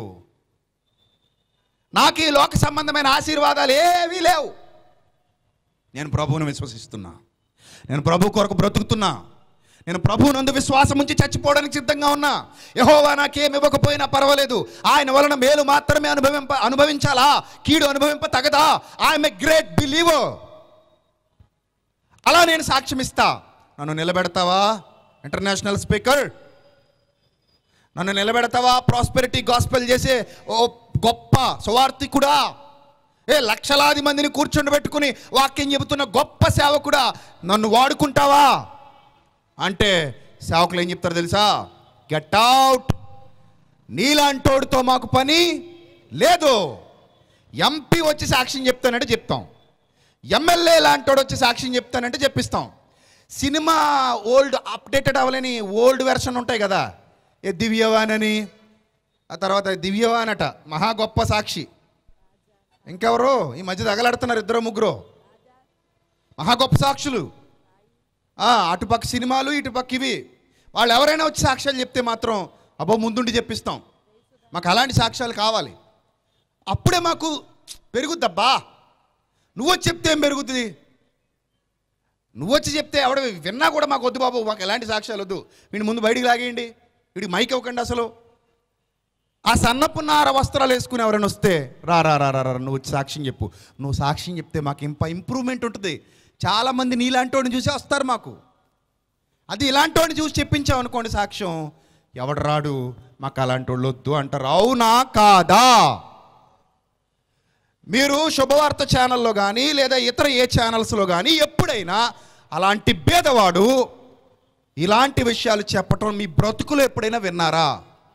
నాకు ఈ లోక సంబంధమైన ఆశీర్వాదాలు ఏవీ లేవు నేను ప్రభువును విశ్వసిస్తున్నా నేను ప్రభు కొరకు బ్రతుకుతున్నా నేను ప్రభువునందు విశ్వాసం ఉంచి చచ్చిపోవడానికి సిద్ధంగా ఉన్నా యహోవా నాకేం ఇవ్వకపోయినా పర్వాలేదు ఆయన వలన మేలు మాత్రమే అనుభవింప అనుభవించాలా కీడు అనుభవింప తగదా ఐఎమ్ ఎ గ్రేట్ బిలీవర్ అలా నేను సాక్ష్యం ఇస్తా నన్ను నిలబెడతావా ఇంటర్నేషనల్ స్పీకర్ నన్ను నిలబెడతావా ప్రాస్పెరిటీ గాస్పెల్ చేసే ఓ గొప్ప సువార్థికుడా ఏ లక్షలాది మందిని కూర్చొని వాక్యం చెబుతున్న గొప్ప సేవకుడా నన్ను వాడుకుంటావా అంటే సేవకులు ఏం చెప్తారు తెలుసా గెట్ అవుట్ నీలాంటోడితో మాకు పని లేదు ఎంపీ వచ్చి సాక్ష్యం చెప్తానంటే చెప్తాం ఎమ్మెల్యే లాంటోడు వచ్చి సాక్ష్యం చెప్తానంటే చెప్పిస్తాం సినిమా ఓల్డ్ అప్డేటెడ్ అవ్వలేని ఓల్డ్ వెర్షన్ ఉంటాయి కదా ఏ దివ్యవాన్ అని ఆ తర్వాత దివ్యవాన్ అట మహా గొప్ప సాక్షి ఇంకెవరు ఈ మధ్య తగలాడుతున్నారు ఇద్దరు ముగ్గురు మహా గొప్ప సాక్షులు ఆ, అటుపక్క సినిమాలు ఇటుపక్క ఇవి వాళ్ళు ఎవరైనా వచ్చి సాక్ష్యాలు చెప్తే మాత్రం అబ్బో ముందుండి చెప్పిస్తాం మాకు అలాంటి సాక్ష్యాలు కావాలి అప్పుడే మాకు పెరుగుద్దబ్బా నువ్వు వచ్చి చెప్తే ఏం పెరుగుతుంది నువ్వు వచ్చి చెప్తే ఎవడ విన్నా కూడా మాకు వద్దు బాబు మాకు ఎలాంటి సాక్ష్యాలు వద్దు వీడిని ముందు బయటికి లాగేయండి వీడికి మైక్ ఇవ్వకండి అసలు ఆ సన్నపు నార వస్త్రాలు వేసుకుని ఎవరైనా వస్తే రా రా రా రా రా, నువ్వు వచ్చి సాక్ష్యం చెప్పు నువ్వు సాక్ష్యం చెప్తే మాకు ఇంప ఇంప్రూవ్మెంట్ ఉంటుంది చాలామంది నీలాంటి వాడిని చూసి వస్తారు మాకు అది ఇలాంటి వాడిని చూసి చెప్పించావు అనుకోండి సాక్ష్యం ఎవడు రాడు మాకు అలాంటి వాళ్ళు వద్దు అంటారు అవునా కాదా మీరు శుభవార్త ఛానల్లో కానీ లేదా ఇతర ఏ ఛానల్స్లో కానీ ఎప్పుడైనా అలాంటి భేదవాడు ఇలాంటి విషయాలు చెప్పటం మీ బ్రతుకులు ఎప్పుడైనా విన్నారా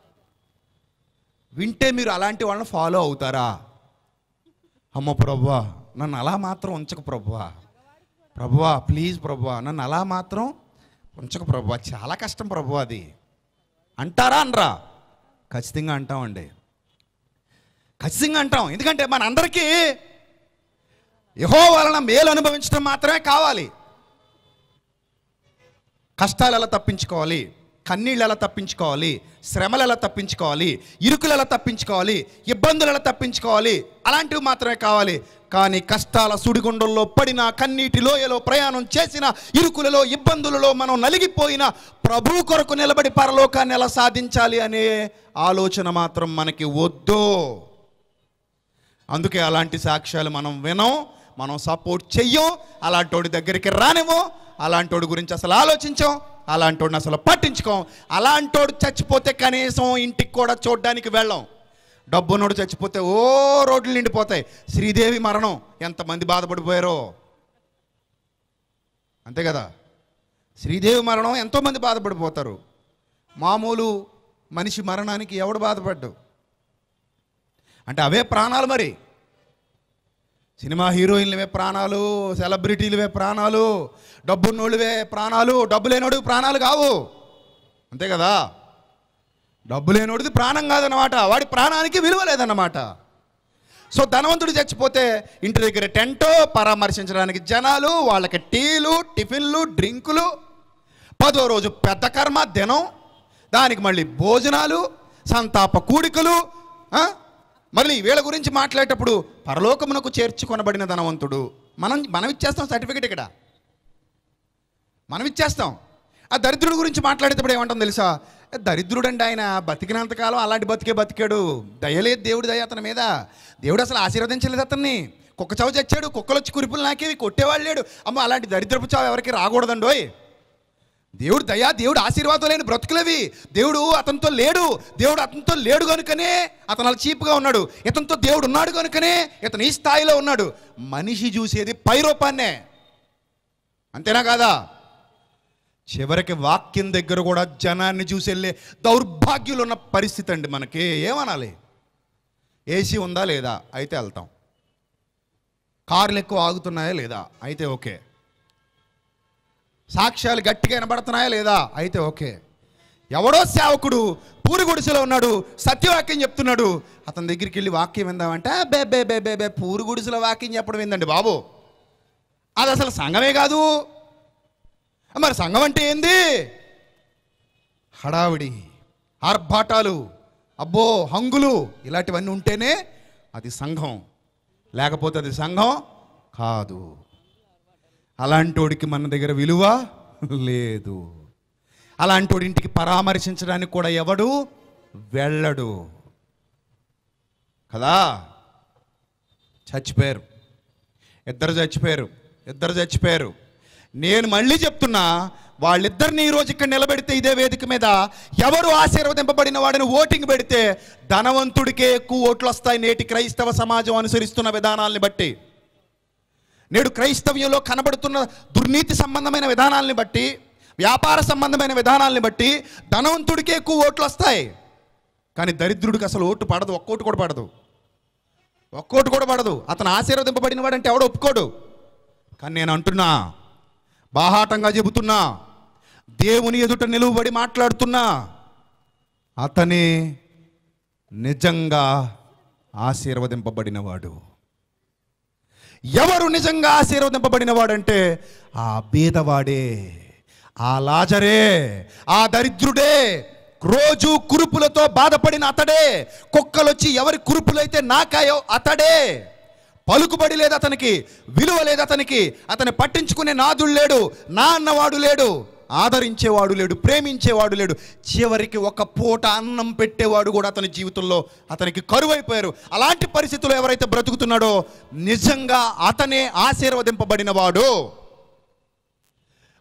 వింటే మీరు అలాంటి వాళ్ళని ఫాలో అవుతారా అమ్మ ప్రభువా నన్ను అలా మాత్రం ఉంచక ప్రభువా ప్రభువా ప్లీజ్ ప్రభువా నన్ను అలా మాత్రం ఉంచక ప్రభువా చాలా కష్టం ప్రభువా అది అంటారా అనరా ఖచ్చితంగా అంటామండి ఖచ్చితంగా అంటాం ఎందుకంటే మన అందరికీ యహో వలన మేలు అనుభవించడం మాత్రమే కావాలి కష్టాలు ఎలా తప్పించుకోవాలి కన్నీళ్ళు ఎలా తప్పించుకోవాలి శ్రమలు ఎలా తప్పించుకోవాలి ఇరుకులు ఎలా తప్పించుకోవాలి ఇబ్బందులు ఎలా తప్పించుకోవాలి అలాంటివి మాత్రమే కావాలి కానీ కష్టాల సుడిగుండంలో పడిన కన్నీటి లోయలో ప్రయాణం చేసిన ఇరుకులలో ఇబ్బందులలో మనం నలిగిపోయిన ప్రభు కొరకు నిలబడి పరలోకాన్ని ఎలా సాధించాలి అనే ఆలోచన మాత్రం మనకి వద్దు అందుకే అలాంటి సాక్ష్యాలు మనం వినం మనం సపోర్ట్ చెయ్యం అలాంటోడి దగ్గరికి రానివ్వం అలాంటోడి గురించి అసలు ఆలోచించం అలాంటోడిని అసలు పట్టించుకోం అలాంటోడు చచ్చిపోతే కనీసం ఇంటికి కూడా చూడడానికి వెళ్ళం డబ్బున్నోడు చచ్చిపోతే ఓ రోడ్లు నిండిపోతాయి శ్రీదేవి మరణం ఎంతమంది బాధపడిపోయారో అంతే కదా శ్రీదేవి మరణం ఎంతోమంది బాధపడిపోతారు మామూలు మనిషి మరణానికి ఎవడు బాధపడ్డు అంటే అవే ప్రాణాలు మరి సినిమా హీరోయిన్లవే ప్రాణాలు సెలబ్రిటీలవే ప్రాణాలు డబ్బున్నోళ్ళవే ప్రాణాలు డబ్బు లేనోడు ప్రాణాలు కావు అంతే కదా డబ్బు లేనోడిది ప్రాణం కాదన్నమాట వాడి ప్రాణానికి విలువ లేదన్నమాట సో ధనవంతుడు చచ్చిపోతే ఇంటి దగ్గర టెంటో పరామర్శించడానికి జనాలు వాళ్ళకి టీలు టిఫిన్లు డ్రింకులు పదో రోజు పెద్ద కర్మ దినం దానికి మళ్ళీ భోజనాలు సంతాప కూడికలు ఆ? మళ్ళీ వీళ్ళ గురించి మాట్లాడేటప్పుడు పరలోకమునకు చేర్చుకొనబడిన ధనవంతుడు మనం మనం ఇచ్చేస్తాం సర్టిఫికెట్ ఇక్కడ మనం ఇచ్చేస్తాం ఆ దరిద్రుడి గురించి మాట్లాడేటప్పుడు ఏమంటాం తెలుసా "ఏ, దరిద్రుడండి ఆయన బతికినంతకాలం అలాంటి బతికే బతికాడు దయలేదు దేవుడి దయ అతని మీద దేవుడు అసలు ఆశీర్వదించలేదు అతన్ని కుక్క చావు చచ్చాడు కుక్కలు వచ్చి కురిపులు నాకేవి కొట్టేవాళ్ళు లేడు అమ్మ అలాంటి దరిద్రపు చావు ఎవరికి రాకూడదండోయ్ దేవుడు దయా దేవుడు ఆశీర్వాదం లేని బ్రతుకులవి దేవుడు అతనితో లేడు దేవుడు అతనితో లేడు కనుకనే అతను అలా చీప్గా ఉన్నాడు ఇతనితో దేవుడు ఉన్నాడు కనుకనే ఇతను ఈ స్థాయిలో ఉన్నాడు మనిషి చూసేది పై రూపాన్నే అంతేనా కాదా చివరికి వాక్యం దగ్గర కూడా జనాన్ని చూసి వెళ్ళే దౌర్భాగ్యులు ఉన్న పరిస్థితి అండి మనకి ఏమనాలి ఏసీ ఉందా లేదా అయితే వెళ్తాం కార్లు ఎక్కువ ఆగుతున్నాయా లేదా అయితే ఓకే సాక్ష్యాలు గట్టిగా వినబడుతున్నాయా లేదా అయితే ఓకే ఎవడో సేవకుడు పూరి గుడిసెలో ఉన్నాడు సత్యవాక్యం చెప్తున్నాడు అతని దగ్గరికి వెళ్ళి వాక్యం విందామంటే బే బే బే బే బే పూరి గుడిసెలో వాక్యం చెప్పడం ఏందండి బాబు అది అసలు సంఘమే కాదు మరి సంఘం అంటే ఏంది హడావిడి ఆర్భాటాలు అబ్బో హంగులు ఇలాంటివన్నీ ఉంటేనే అది సంఘం లేకపోతే అది సంఘం కాదు అలాంటోడికి మన దగ్గర విలువ లేదు అలాంటోడి ఇంటికి పరామర్శించడానికి కూడా ఎవడు వెళ్ళడు కదా చచ్చిపోయారు ఇద్దరు చచ్చిపోయారు ఇద్దరు చచ్చిపోయారు నేను మళ్ళీ చెప్తున్నా వాళ్ళిద్దరిని ఈరోజు ఇక్కడ నిలబెడితే ఇదే వేదిక మీద ఎవరు ఆశీర్వదింపబడిన వాడిని ఓటింగ్ పెడితే ధనవంతుడికే ఎక్కువ ఓట్లు వస్తాయి నేటి క్రైస్తవ సమాజం అనుసరిస్తున్న విధానాల్ని బట్టి నేడు క్రైస్తవ్యంలో కనబడుతున్న దుర్నీతి సంబంధమైన విధానాల్ని బట్టి వ్యాపార సంబంధమైన విధానాల్ని బట్టి ధనవంతుడికే ఎక్కువ ఓట్లు వస్తాయి కానీ దరిద్రుడికి అసలు ఓటు పడదు ఒక్కోటి కూడా పడదు ఒక్కోటి కూడా పడదు అతను ఆశీర్వదింపబడిన వాడంటే ఎవడో ఒప్పుకోడు కానీ నేను అంటున్నా బాహాటంగా చెబుతున్నా దేవుని ఎదుట నిలువబడి మాట్లాడుతున్నా అతనే నిజంగా ఆశీర్వదింపబడినవాడు ఎవరు నిజంగా ఆశీర్వదింపబడిన వాడంటే ఆ బీదవాడే ఆ లాజరే ఆ దరిద్రుడే రోజు కురుపులతో బాధపడిన అతడే కుక్కలొచ్చి ఎవరి కురుపులైతే నాకాయో అతడే పలుకుబడి లేదు అతనికి విలువ లేదు అతనికి అతని పట్టించుకునే నాదుడు లేడు నా అన్నవాడు లేడు ఆదరించేవాడు లేడు ప్రేమించేవాడు లేడు చివరికి ఒక పూట అన్నం పెట్టేవాడు కూడా అతని జీవితంలో అతనికి కరువైపోయారు అలాంటి పరిస్థితుల్లో ఎవరైతే బ్రతుకుతున్నాడో నిజంగా అతనే ఆశీర్వదింపబడినవాడు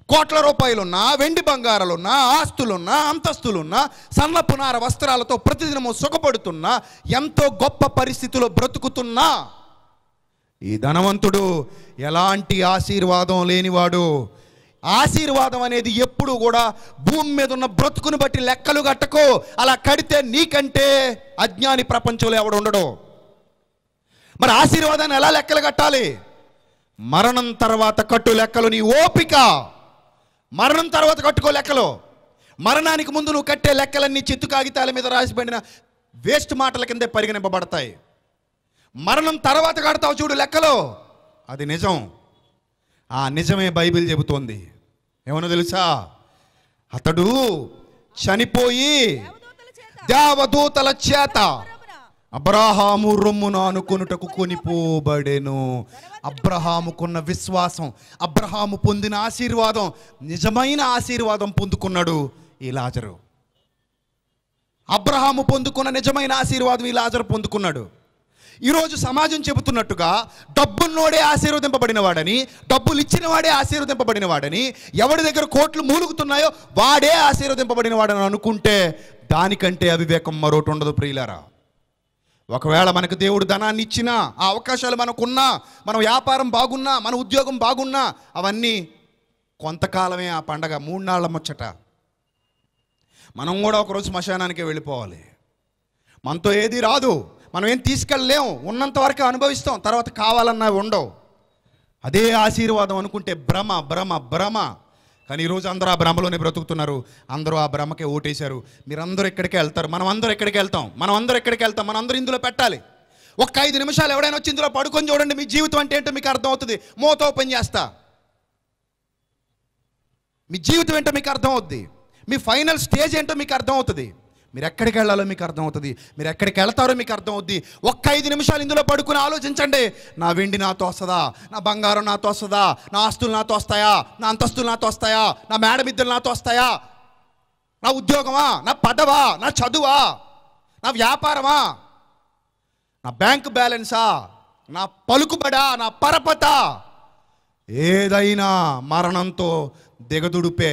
కోట్ల రూపాయలున్నా వెండి బంగారాలున్నా ఆస్తులున్నా అంతస్తులున్నా సన్నపునార వస్త్రాలతో ప్రతిదినము సుఖపడుతున్నా ఎంతో గొప్ప పరిస్థితిలో బ్రతుకుతున్నా ఈ ధనవంతుడు ఎలాంటి ఆశీర్వాదం లేనివాడు ఆశీర్వాదం అనేది ఎప్పుడు కూడా భూమి మీద ఉన్న బ్రతుకుని బట్టి లెక్కలు కట్టకో అలా కడితే నీకంటే అజ్ఞాని ప్రపంచంలో ఎవడు ఉండడు మరి ఆశీర్వాదాన్ని ఎలా లెక్కలు కట్టాలి మరణం తర్వాత కట్టు లెక్కలు నీ ఓపిక మరణం తర్వాత కట్టుకో లెక్కలు మరణానికి ముందు నువ్వు కట్టే లెక్కలన్నీ చిత్తు కాగితాల మీద రాసిబడిన వేస్ట్ మాటల కిందే పరిగణింపబడతాయి మరణం తర్వాత కడతావు చూడు లెక్కలో అది నిజం ఆ నిజమే బైబిల్ చెబుతోంది ఏమన్నా తెలుసా అతడు చనిపోయి దేవదూతల చేత దేవదూతల చేత పరమున అబ్రహాము రొమ్మును అనుకొనుటకు కొనిపోబడెను అబ్రహాముకున్న విశ్వాసం అబ్రహాము పొందిన ఆశీర్వాదం నిజమైన ఆశీర్వాదం పొందుకున్నాడు ఈ లాజరు అబ్రహాము పొందుకున్న నిజమైన ఆశీర్వాదం ఈ లాజరు పొందుకున్నాడు ఈరోజు సమాజం చెబుతున్నట్టుగా డబ్బున్నోడే ఆశీర్వదింపబడిన వాడని డబ్బులు ఇచ్చిన వాడే ఆశీర్వదింపబడిన వాడని ఎవడి దగ్గర కోట్లు మూలుగుతున్నాయో వాడే ఆశీర్వదింపబడిన వాడని అనుకుంటే దానికంటే అవివేకం మరోటి ఉండదు ప్రియులారా ఒకవేళ మనకు దేవుడు ధనాన్ని ఇచ్చినా ఆ అవకాశాలు మనకున్నా మన వ్యాపారం బాగున్నా మన ఉద్యోగం బాగున్నా అవన్నీ కొంతకాలమే ఆ పండగ మూడు నాళ్ళ ముచ్చట మనం కూడా ఒకరోజు శ్మశానానికి వెళ్ళిపోవాలి మనతో ఏది రాదు మనం ఏం తీసుకెళ్ళలేం ఉన్నంత వరకు అనుభవిస్తాం తర్వాత కావాలన్నా ఉండవు అదే ఆశీర్వాదం అనుకుంటే భ్రమ భ్రమ భ్రమ కానీ ఈరోజు అందరూ ఆ భ్రమలోనే బ్రతుకుతున్నారు అందరూ ఆ భ్రమకే ఓటేశారు మీరందరూ ఎక్కడికి వెళ్తారు మనం అందరూ ఎక్కడికి వెళ్తాం మనం అందరూ ఎక్కడికి వెళ్తాం మనం అందరూ ఇందులో పెట్టాలి ఒక్క ఐదు నిమిషాలు ఎవడైనా వచ్చి ఇందులో పడుకొని చూడండి మీ జీవితం అంటే ఏంటో మీకు అర్థమవుతుంది మూత ఓపెన్ చేస్తా మీ జీవితం ఏంటో మీకు అర్థమవుద్ది మీ ఫైనల్ స్టేజ్ ఏంటో మీకు అర్థమవుతుంది మీరు ఎక్కడికి వెళ్ళాలో మీకు అర్థమవుతుంది మీరు ఎక్కడికి వెళ్తారో మీకు అర్థమవుద్ది ఒక్క ఐదు నిమిషాలు ఇందులో పడుకుని ఆలోచించండి నా వెండి నాతో వస్తుందా నా బంగారం నాతో వస్తుందా నా ఆస్తులు నాతో వస్తాయా నా అంతస్తులు నాతో వస్తాయా నా మేడ మిద్దెలు నాతో వస్తాయా నా ఉద్యోగమా నా పదవా నా చదువా నా వ్యాపారమా నా బ్యాంక్ బ్యాలెన్సా నా పలుకుబడా నా పరపత ఏదైనా మరణంతో దిగదుడిపే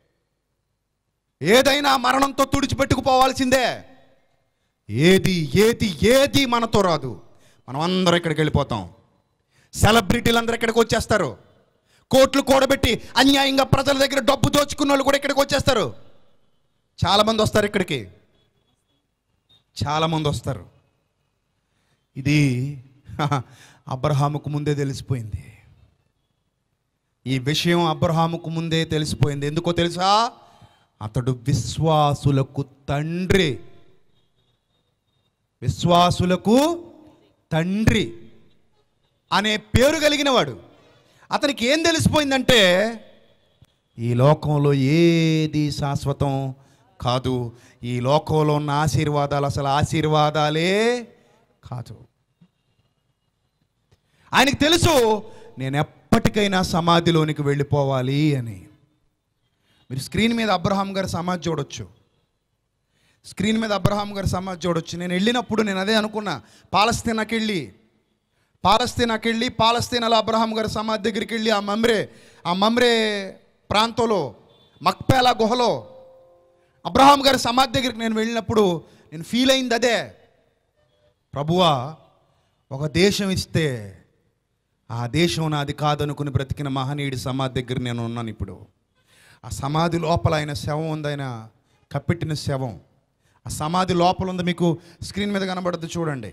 ఏదైనా మరణంతో తుడిచిపెట్టుకుపోవాల్సిందే ఏది ఏది ఏది మనతో రాదు మనం అందరం ఇక్కడికి వెళ్ళిపోతాం సెలబ్రిటీలు అందరూ ఇక్కడికి వచ్చేస్తారు కోట్లు కూడబెట్టి అన్యాయంగా ప్రజల దగ్గర డబ్బు దోచుకున్న వాళ్ళు కూడా ఇక్కడికి వచ్చేస్తారు చాలామంది వస్తారు ఇక్కడికి చాలామంది వస్తారు ఇది అబ్రహాముకు ముందే తెలిసిపోయింది ఈ విషయం అబ్రహాముకు ముందే తెలిసిపోయింది ఎందుకో తెలుసా అతడు విశ్వాసులకు తండ్రి విశ్వాసులకు తండ్రి అనే పేరు కలిగిన వాడు అతనికి ఏం తెలిసిపోయిందంటే ఈ లోకంలో ఏది శాశ్వతం కాదు ఈ లోకంలో ఉన్న ఆశీర్వాదాలు అసలు ఆశీర్వాదాలే కాదు ఆయనకు తెలుసు నేను ఎప్పటికైనా సమాధిలోనికి వెళ్ళిపోవాలి అని మీరు స్క్రీన్ మీద అబ్రహాం గారి సమాధి చూడొచ్చు స్క్రీన్ మీద అబ్రహాం గారి సమాధి చూడొచ్చు నేను వెళ్ళినప్పుడు నేను అదే అనుకున్నా పాలస్తీనాకి వెళ్ళి పాలస్తీనాకి వెళ్ళి పాలస్తీనాలో అబ్రహాం గారి సమాధి దగ్గరికి వెళ్ళి ఆ మమ్రే ఆ మమ్రే ప్రాంతంలో మక్పేలా గుహలో అబ్రహాం గారి సమాధి దగ్గరికి నేను వెళ్ళినప్పుడు నేను ఫీల్ అయింది అదే ప్రభువా ఒక దేశం ఇస్తే ఆ దేశం నాది కాదనుకుని బ్రతికిన మహనీయుడి సమాధి దగ్గర నేను ఉన్నాను ఇప్పుడు ఆ సమాధి లోపల ఆయన శవం ఉంది ఆయన కప్పెట్టిన శవం ఆ సమాధి లోపల ఉంది మీకు స్క్రీన్ మీద కనబడద్దు చూడండి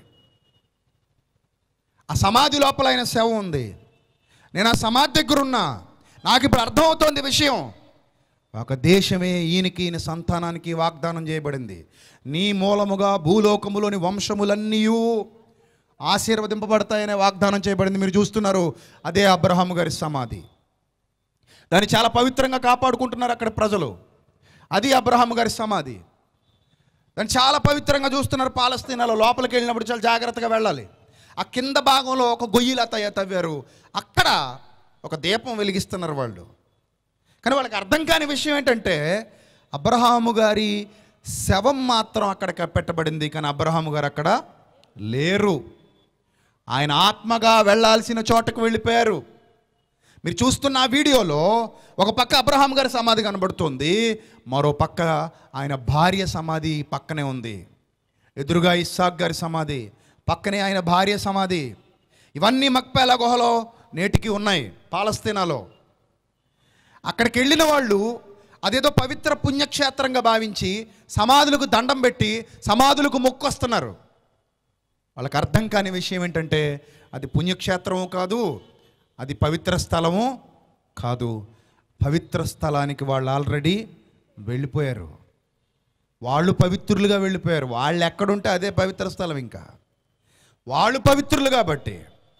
ఆ సమాధి లోపల ఆయన శవం ఉంది నేను ఆ సమాధి దగ్గర ఉన్నా నాకు ఇప్పుడు అర్థమవుతోంది విషయం ఒక దేశమే ఈయనకి ఈయన సంతానానికి వాగ్దానం చేయబడింది నీ మూలముగా భూలోకములోని వంశములన్నీ ఆశీర్వదింపబడతాయనే వాగ్దానం చేయబడింది మీరు చూస్తున్నారు అదే అబ్రహాము గారి సమాధి దాన్ని చాలా పవిత్రంగా కాపాడుకుంటున్నారు అక్కడ ప్రజలు అది అబ్రహాము గారి సమాధి దాన్ని చాలా పవిత్రంగా చూస్తున్నారు పాలస్తీనాలో లోపలికి వెళ్ళినప్పుడు చాలా జాగ్రత్తగా వెళ్ళాలి ఆ కింద భాగంలో ఒక గొయ్యిలా తయ్య తవ్వారు అక్కడ ఒక దీపం వెలిగిస్తున్నారు వాళ్ళు కానీ వాళ్ళకి అర్థం కాని విషయం ఏంటంటే అబ్రహాము గారి శవం మాత్రం అక్కడ కప్పెట్టబడింది కానీ అబ్రహాము గారు అక్కడ లేరు ఆయన ఆత్మగా వెళ్ళాల్సిన చోటకు వెళ్ళిపోయారు మీరు చూస్తున్న ఆ వీడియోలో ఒక పక్క అబ్రహాం గారి సమాధి కనబడుతుంది మరో పక్క ఆయన భార్య సమాధి పక్కనే ఉంది ఎదురుగా ఇస్సాక్ గారి సమాధి పక్కనే ఆయన భార్య సమాధి ఇవన్నీ మక్పేల గుహలో నేటికి ఉన్నాయి పాలస్తీనాలో అక్కడికి వెళ్ళిన వాళ్ళు అదేదో పవిత్ర పుణ్యక్షేత్రంగా భావించి సమాధులకు దండం పెట్టి సమాధులకు మొక్కొస్తున్నారు వాళ్ళకి అర్థం కాని విషయం ఏంటంటే అది పుణ్యక్షేత్రము కాదు అది పవిత్ర స్థలము కాదు పవిత్ర స్థలానికి వాళ్ళు ఆల్రెడీ వెళ్ళిపోయారు వాళ్ళు పవిత్రులుగా వెళ్ళిపోయారు వాళ్ళు ఎక్కడుంటే అదే పవిత్ర స్థలం ఇంకా వాళ్ళు పవిత్రులు కాబట్టి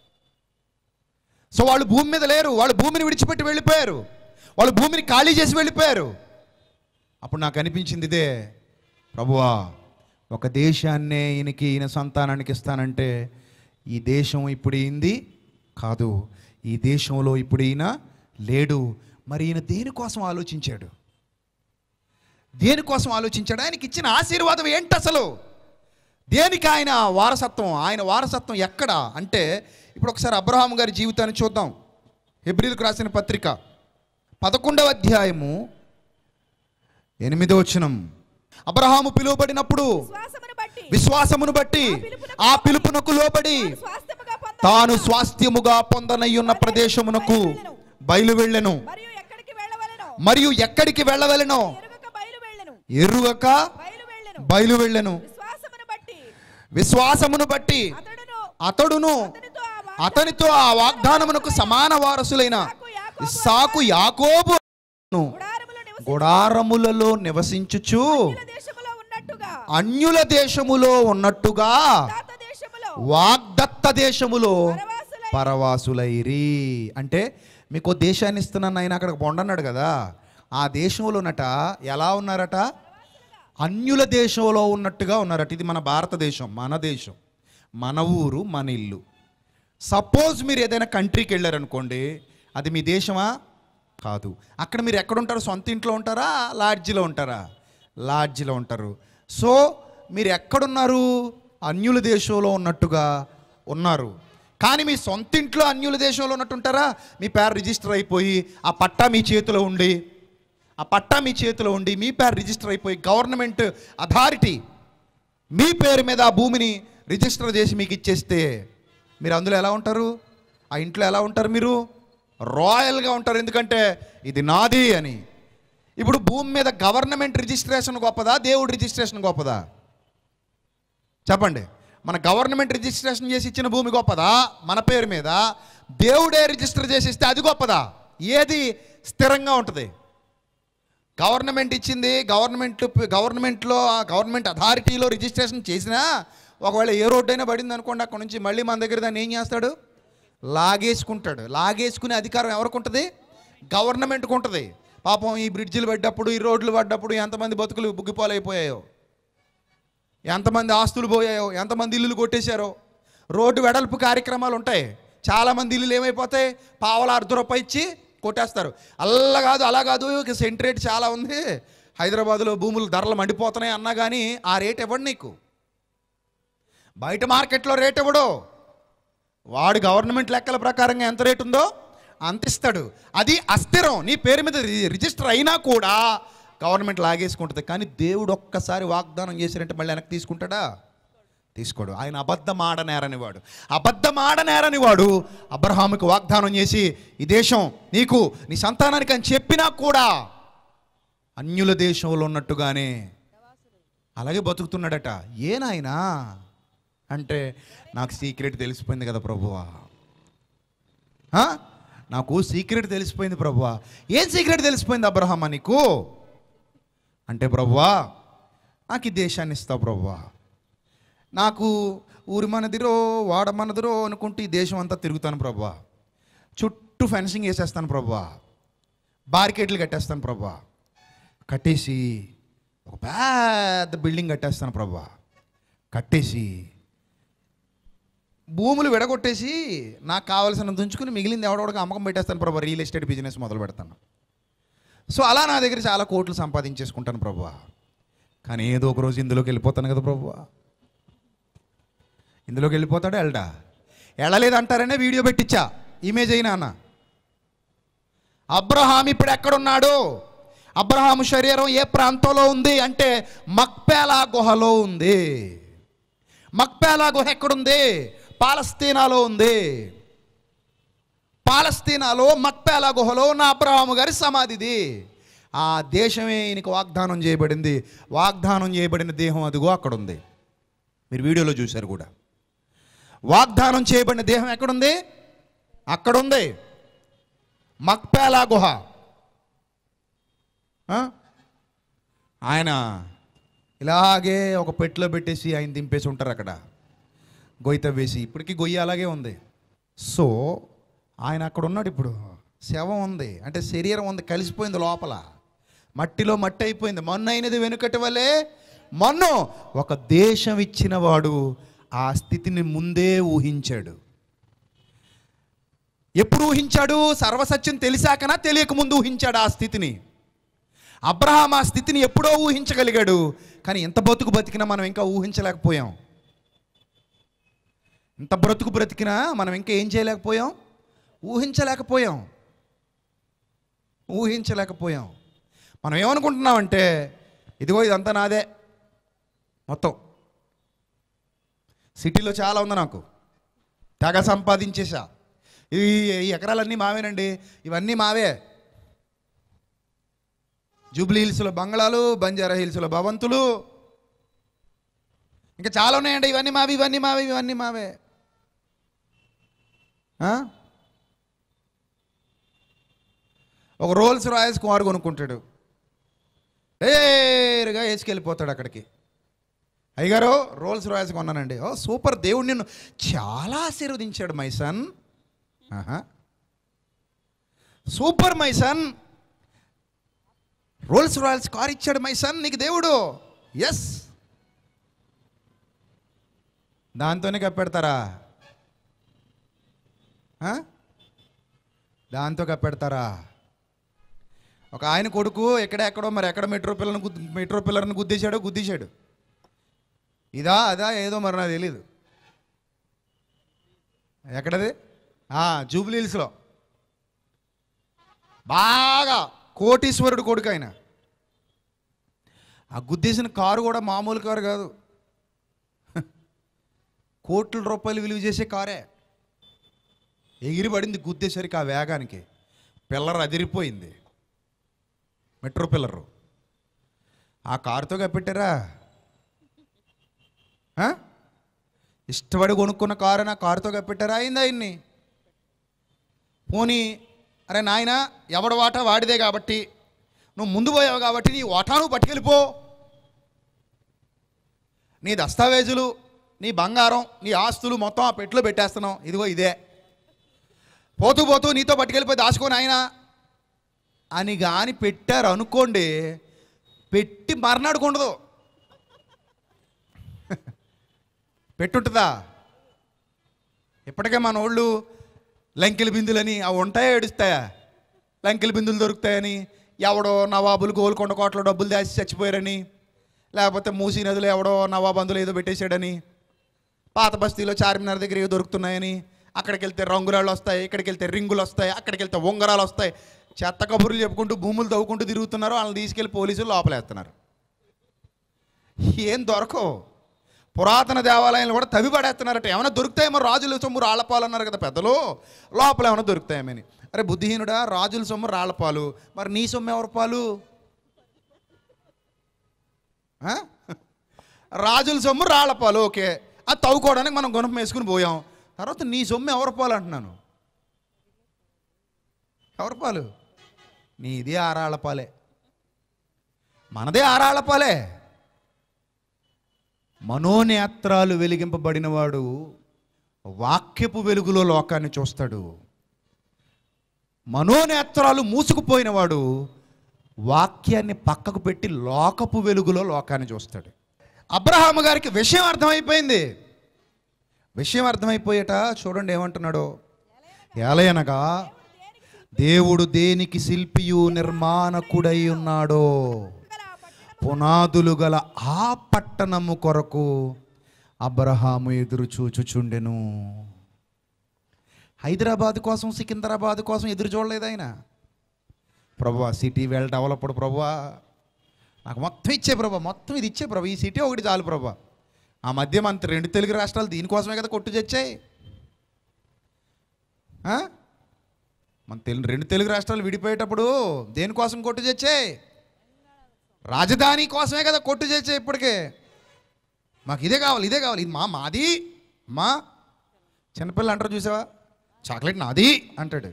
సో వాళ్ళు భూమి మీద లేరు వాళ్ళు భూమిని విడిచిపెట్టి వెళ్ళిపోయారు వాళ్ళు భూమిని ఖాళీ చేసి వెళ్ళిపోయారు అప్పుడు నాకు అనిపించింది ఇదే ప్రభువా ఒక దేశాన్నే ఈయనకి ఈయన సంతానానికి ఇస్తానంటే ఈ దేశం ఇప్పుడు ఈంది కాదు ఈ దేశంలో ఇప్పుడు ఈయన లేడు మరి ఈయన దేనికోసం ఆలోచించాడు దేనికోసం ఆలోచించాడు ఆయనకి ఇచ్చిన ఆశీర్వాదం ఏంటి అసలు దేనికి ఆయన వారసత్వం ఆయన వారసత్వం ఎక్కడ అంటే ఇప్పుడు ఒకసారి అబ్రహాం గారి జీవితాన్ని చూద్దాం హెబ్రిల్కు రాసిన పత్రిక పదకొండవ అధ్యాయము ఎనిమిదో వచనం అబ్రహాము పిలువబడినప్పుడు విశ్వాసమును బట్టి విశ్వాసమును బట్టి ఆ పిలుపునకు లోబడి స్వాస్థ్యముగా పొంద తాను స్వాస్థ్యముగా పొందనయ్యున్న ప్రదేశమునకు బయలు వెళ్ళెను మరియు ఎక్కడికి వెళ్ళవలెనో మరియు ఎక్కడికి వెళ్ళవలెనో ఎరుగక బయలు వెళ్ళెను ఎరుగక బయలు వెళ్ళెను బయలు వెళ్ళెను విశ్వాసమును బట్టి విశ్వాసమును బట్టి అతడును అతడును అతనితో ఆ వా- అతనితో ఆ వాగ్దానమునకు సమాన వారసులైన ఇస్సాకు యాకోబు గుడారములో నివసించిన గుడారములలో నివసించుచు దేశములో ఉన్నట్టుగా అన్యుల దేశములో ఉన్నట్టుగా తాత దేశములో వాగ్దత్త దేశములో పరవాసులై పరవాసులైరి అంటే మీకు ఓ దేశాన్ని ఇస్తున్నాను ఆయన అక్కడికి పొండన్నాడు కదా ఆ దేశంలోనట ఎలా ఉన్నారట అన్యుల దేశంలో ఉన్నట్టుగా ఉన్నారట ఇది మన భారతదేశం మన దేశం మన ఊరు మన ఇల్లు సపోజ్ మీరు ఏదైనా కంట్రీకి వెళ్ళారనుకోండి అది మీ దేశమా కాదు అక్కడ మీరు ఎక్కడుంటారు సొంత ఇంట్లో ఉంటారా లాడ్జిలో ఉంటారా లాడ్జిలో ఉంటారు సో మీరు ఎక్కడున్నారు అన్యుల దేశంలో ఉన్నట్టుగా ఉన్నారు కానీ మీ సొంత ఇంట్లో అన్యుల దేశంలో ఉన్నట్టుంటారా మీ పేరు రిజిస్టర్ అయిపోయి ఆ పట్టా మీ చేతిలో ఉండి ఆ పట్టా మీ చేతిలో ఉండి మీ పేరు రిజిస్టర్ అయిపోయి గవర్నమెంట్ అథారిటీ మీ పేరు మీద ఆ భూమిని రిజిస్టర్ చేసి మీకు ఇచ్చేస్తే మీరు అందులో ఎలా ఉంటారు ఆ ఇంట్లో ఎలా ఉంటారు మీరు రాయల్గా ఉంటారు ఎందుకంటే ఇది నాది అని ఇప్పుడు భూమి మీద గవర్నమెంట్ రిజిస్ట్రేషన్ గొప్పదా దేవుడు రిజిస్ట్రేషన్ గొప్పదా చెప్పండి మన గవర్నమెంట్ రిజిస్ట్రేషన్ చేసి ఇచ్చిన భూమి గొప్పదా మన పేరు మీద దేవుడే రిజిస్టర్ చేసి ఇస్తే అది గొప్పదా ఏది స్థిరంగా ఉంటుంది గవర్నమెంట్ ఇచ్చింది గవర్నమెంట్ గవర్నమెంట్లో ఆ గవర్నమెంట్ అథారిటీలో రిజిస్ట్రేషన్ చేసినా ఒకవేళ ఏ రోడ్డు అయినా పడింది అనుకోండి అక్కడ నుంచి మళ్ళీ మన దగ్గర దాన్ని ఏం చేస్తాడు లాగేసుకుంటాడు లాగేసుకునే అధికారం ఎవరికి ఉంటుంది గవర్నమెంట్కి ఉంటుంది పాపం ఈ బ్రిడ్జిలు పడ్డప్పుడు ఈ రోడ్లు పడ్డప్పుడు ఎంతమంది బతుకులు బుగ్గిపోలైపోయాయో ఎంతమంది ఆస్తులు పోయాయో ఎంతమంది ఇల్లులు కొట్టేశారో రోడ్డు వెడల్పు కార్యక్రమాలు ఉంటాయి చాలామంది ఇల్లులు ఏమైపోతాయి పావల అర్ధ రూపాయి ఇచ్చి కొట్టేస్తారు అలా కాదు అలా కాదు ఇక సెంట్ రేట్ చాలా ఉంది హైదరాబాద్లో భూములు ధరలు మండిపోతున్నాయి అన్నా కానీ ఆ రేట్ ఇవ్వడు నీకు బయట మార్కెట్లో రేట్ ఇవ్వడు వాడు గవర్నమెంట్ లెక్కల ప్రకారంగా ఎంత రేటు ఉందో అంత ఇస్తాడు అది అస్థిరం నీ పేరు మీద రి- రిజిస్టర్ అయినా కూడా గవర్నమెంట్ లాగేసుకుంటుంది కానీ దేవుడు ఒక్కసారి వాగ్దానం చేసినట్టు మళ్ళీ వెనక్కి తీసుకుంటాడా తీసుకోడు ఆయన అబద్ధం ఆడనేరని వాడు అబద్ధం ఆడనేరని వాడు అబ్రహాముకి వాగ్దానం చేసి ఈ దేశం నీకు నీ సంతానానికి అని చెప్పినా కూడా అన్యుల దేశంలో ఉన్నట్టుగానే అలాగే బతుకుతున్నాడట ఏ నాయనా అంటే నాకు సీక్రెట్ తెలిసిపోయింది కదా ప్రభువా ఆ? నాకు సీక్రెట్ తెలిసిపోయింది ప్రభువా ఏం సీక్రెట్ తెలిసిపోయింది అబ్రహమ్మ నీకు అంటే ప్రభువా నాకు ఈ దేశాన్ని ఇస్తావు ప్రభువా నాకు ఊరి మనదిరో వాడ మనదిరో అనుకుంటూ ఈ దేశం అంతా తిరుగుతాను ప్రభువా చుట్టూ ఫెన్సింగ్ వేసేస్తాను ప్రభువా బారికేట్లు కట్టేస్తాను ప్రభువా కట్టేసి ఒక పెద్ద బిల్డింగ్ కట్టేస్తాను ప్రభువా కట్టేసి భూములు విడగొట్టేసి నాకు కావాల్సినంత ఉంచుకుని మిగిలింది ఎవడోడగా అమ్మకం పెట్టేస్తాను ప్రభు రియల్ ఎస్టేట్ బిజినెస్ మొదలు పెడతాను సో అలా నా దగ్గర చాలా కోట్లు సంపాదించేసుకుంటాను ప్రభు కానీ ఏదో ఒక రోజు ఇందులోకి వెళ్ళిపోతాను కదా ప్రభు ఇందులోకి వెళ్ళిపోతాడా వెళ్ళడా వెళ్ళలేదంటారనే వీడియో పెట్టించా ఇమేజ్ అయినా అన్న అబ్రహాం ఇప్పుడు ఎక్కడున్నాడు అబ్రహాం శరీరం ఏ ప్రాంతంలో ఉంది అంటే మక్పేలా గుహలో ఉంది మక్పేలా గుహ ఎక్కడుంది పాలస్తీనాలో ఉంది పాలస్తీనాలో మక్పేలా గుహలో ఉన్న అబ్రహాము గారి సమాధిది ఆ దేశమే ఈయనకి వాగ్దానం చేయబడింది వాగ్దానం చేయబడిన దేహం అదిగో అక్కడ ఉంది మీరు వీడియోలో చూశారు కూడా వాగ్దానం చేయబడిన దేహం ఎక్కడుంది అక్కడుంది మక్పేలా గుహ ఆ? ఆయన ఇలాగే ఒక పెట్టెలో పెట్టేసి ఆయన దింపేసి ఉంటారు అక్కడ గొయ్యి తవ్వేసి ఇప్పటికీ గొయ్యి అలాగే ఉంది సో ఆయన అక్కడ ఉన్నాడు ఇప్పుడు శవం ఉంది అంటే శరీరం ఉంది కలిసిపోయింది లోపల మట్టిలో మట్టి అయిపోయింది మొన్న అయినది వెనుకటి వలె మొన్న ఒక దేశం ఇచ్చిన వాడు ఆ స్థితిని ముందే ఊహించాడు ఎప్పుడు ఊహించాడు సర్వసత్యం తెలిసాకనా తెలియక ముందు ఊహించాడు ఆ స్థితిని అబ్రహాం ఆ స్థితిని ఎప్పుడో ఊహించగలిగాడు కానీ ఎంత బతుకు బతికినా మనం ఇంకా ఊహించలేకపోయాం ఇంత బ్రతుకు బ్రతికినా మనం ఇంకా ఏం చేయలేకపోయాం ఊహించలేకపోయాం ఊహించలేకపోయాం మనం ఏమనుకుంటున్నామంటే ఇదిగో ఇదంతా నాదే మొత్తం సిటీలో చాలా ఉంది నాకు తెగ సంపాదించేసా ఈ ఈ ఎకరాలన్నీ మావేనండి ఇవన్నీ మావే జూబ్లీ హిల్స్లో బంగ్లాలు బంజారా హిల్స్లో భవంతులు ఇంకా చాలా ఉన్నాయండి ఇవన్నీ మావి ఇవన్నీ మావి ఇవన్నీ మావే ఆ? ఒక రోల్స్ రాయల్స్ కారు కొనుక్కుంటాడు ఏరుగా వేసుకెళ్ళిపోతాడు అక్కడికి అయ్యగారు రోల్స్ రాయల్స్ కొన్నానండి ఓ సూపర్ దేవుడు నిన్ను చాలా ఆశీర్వదించాడు మై సన్ ఆహా. Super my son Rolls Royce car ఇచ్చాడు మై సన్ నీకు దేవుడు ఎస్ దాంతోనే కప్పెడతారా ఆ? దాంతో కప్పెడతారా ఒక ఆయన కొడుకు ఎక్కడెక్కడో మరి ఎక్కడ మెట్రో పిల్లలను గుద్దు మెట్రో పిల్లర్ని గుద్దేశాడో గుద్దేశాడు ఇదా అదా ఏదో మరి నాకు తెలీదు ఎక్కడది ఆ, జూబ్లీ హిల్స్లో బాగా కోటీశ్వరుడు కొడుకు ఆయన ఆ గుద్దేసిన కారు కూడా మామూలు కారు కాదు కోట్ల రూపాయలు విలువ చేసే కారే ఎగిరి పడింది గుద్దేసరికి ఆ వేగానికి పిల్లర్ అదిరిపోయింది మెట్రో పిల్లరు ఆ కారుతో కప్పెట్టారా ఆ? ఇష్టపడి కొనుక్కున్న కారు నా కారుతో కప్పెట్టారా అయింది ఆయన్ని పోనీ అరే నాయన ఎవడ వాటా వాడిదే కాబట్టి నువ్వు ముందు పోయావు కాబట్టి నీ వాటా నువ్వు పట్టుకెళ్ళిపో నీ దస్తావేజులు నీ బంగారం నీ ఆస్తులు మొత్తం ఆ పెట్టులో పెట్టేస్తున్నావు ఇదిగో ఇదే పోతూ పోతూ నీతో పట్టుకెళ్ళిపోయి దాచుకొని ఆయన అని కానీ పెట్టారు అనుకోండి పెట్టి మర్నాడుకుండదు పెట్టుంటుందా ఇప్పటికే మన వాళ్ళు లంకెల బిందులని అవి ఉంటాయా ఏడుస్తాయా లంకెల బిందులు దొరుకుతాయని ఎవడో నవాబులు గోల్కొండ కోట్ల డబ్బులు దాచి చచ్చిపోయారని లేకపోతే మూసీ నదిలో ఎవడో నవాబందులు ఏదో పెట్టేశాడని పాత బస్తీలో చార్మినార్ దగ్గర ఏదో దొరుకుతున్నాయని అక్కడికి వెళ్తే రంగురాళ్ళు వస్తాయి ఇక్కడికి వెళ్తే రింగులు వస్తాయి అక్కడికి వెళ్తే ఉంగరాలు వస్తాయి చెత్త కబుర్లు చెప్పుకుంటూ భూములు తవ్వుకుంటూ తిరుగుతున్నారు వాళ్ళని తీసుకెళ్ళి పోలీసులు లోపలేస్తున్నారు ఏం దొరకవు పురాతన దేవాలయాలు కూడా తవి పడేస్తున్నారట ఏమైనా దొరుకుతాయేమో రాజుల సొమ్ము రాళ్ళపాలు అన్నారు కదా పెద్దలు లోపల ఏమైనా దొరుకుతాయేమని అరే బుద్ధిహీనుడా రాజుల సొమ్ము రాళ్ళపాలు మరి నీ సొమ్ము ఎవరి పాలు ఆ? రాజుల సొమ్ము రాళ్ళపాలు ఓకే అది తవ్వుకోవడానికి మనం గుణపం వేసుకుని పోయాం తర్వాత నీ సొమ్ము ఎవరి పాలు అంటున్నాను ఎవరి పాలు నీది ఆరాళ్ళపాలే మనదే ఆరాళ్ళపాలే మనోనేత్రాలు వెలిగింపబడినవాడు వాక్యపు వెలుగులో లోకాన్ని చూస్తాడు మనోనేత్రాలు మూసుకుపోయినవాడు వాక్యాన్ని పక్కకు పెట్టి లోకపు వెలుగులో లోకాన్ని చూస్తాడు అబ్రహాము గారికి విషయం అర్థమైపోయింది విషయం అర్థమైపోయేట చూడండి ఏమంటున్నాడు ఏలయనగా దేవుడు దేనికి శిల్పియు నిర్మాణకుడై ఉన్నాడో గల ఆ పట్టణము పునాదులు గల ఆ పట్టణము కొరకు అబ్రహాము ఎదురు చూచుచుండెను హైదరాబాద్ కోసం సికింద్రాబాద్ కోసం ఎదురు చూడలేదు ఆయన ప్రభా సిటీ వెల్ డెవలప్డ్ ప్రభా నాకు మొత్తం ఇచ్చే ప్రభా మొత్తం ఇది ఇచ్చే ప్రభా ఈ సిటీ ఒకటి చాలు ప్రభా ఆ మధ్య మన రెండు తెలుగు రాష్ట్రాలు దీనికోసమే కదా కొట్టు తెచ్చాయి ఆ? మన తెలు రెండు తెలుగు రాష్ట్రాలు విడిపోయేటప్పుడు దేనికోసం కొట్టు తెచ్చాయి రాజధాని కోసమే కదా కొట్టు తెచ్చాయి ఇప్పటికే మాకు ఇదే కావాలి ఇదే కావాలి ఇది మా మాది మా చిన్నపిల్లలు అంటారు చూసావా చాక్లెట్ నాది అంటాడు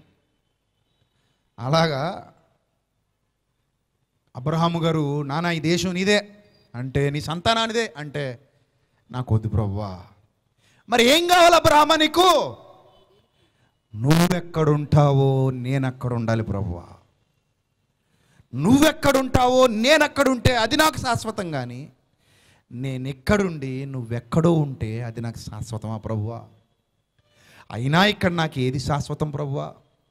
అలాగా అబ్రహాము గారు నానా ఈ దేశం నీదే అంటే నీ సంతానానిదే అంటే నాకు వద్దు ప్రవ్వా మరి ఏం కావాలి అబ్రహమా నీకు నువ్వెక్కడుంటావో నేనక్కడ ఉండాలి ప్రవ్వా నువ్వెక్కడుంటావో నేనక్కడుంటే అది నాకు శాశ్వతం కానీ నేను ఎక్కడుండి నువ్వెక్కడో ఉంటే అది నాకు శాశ్వతమా ప్రభువా అయినా ఇక్కడ నాకు ఏది శాశ్వతం ప్రభువా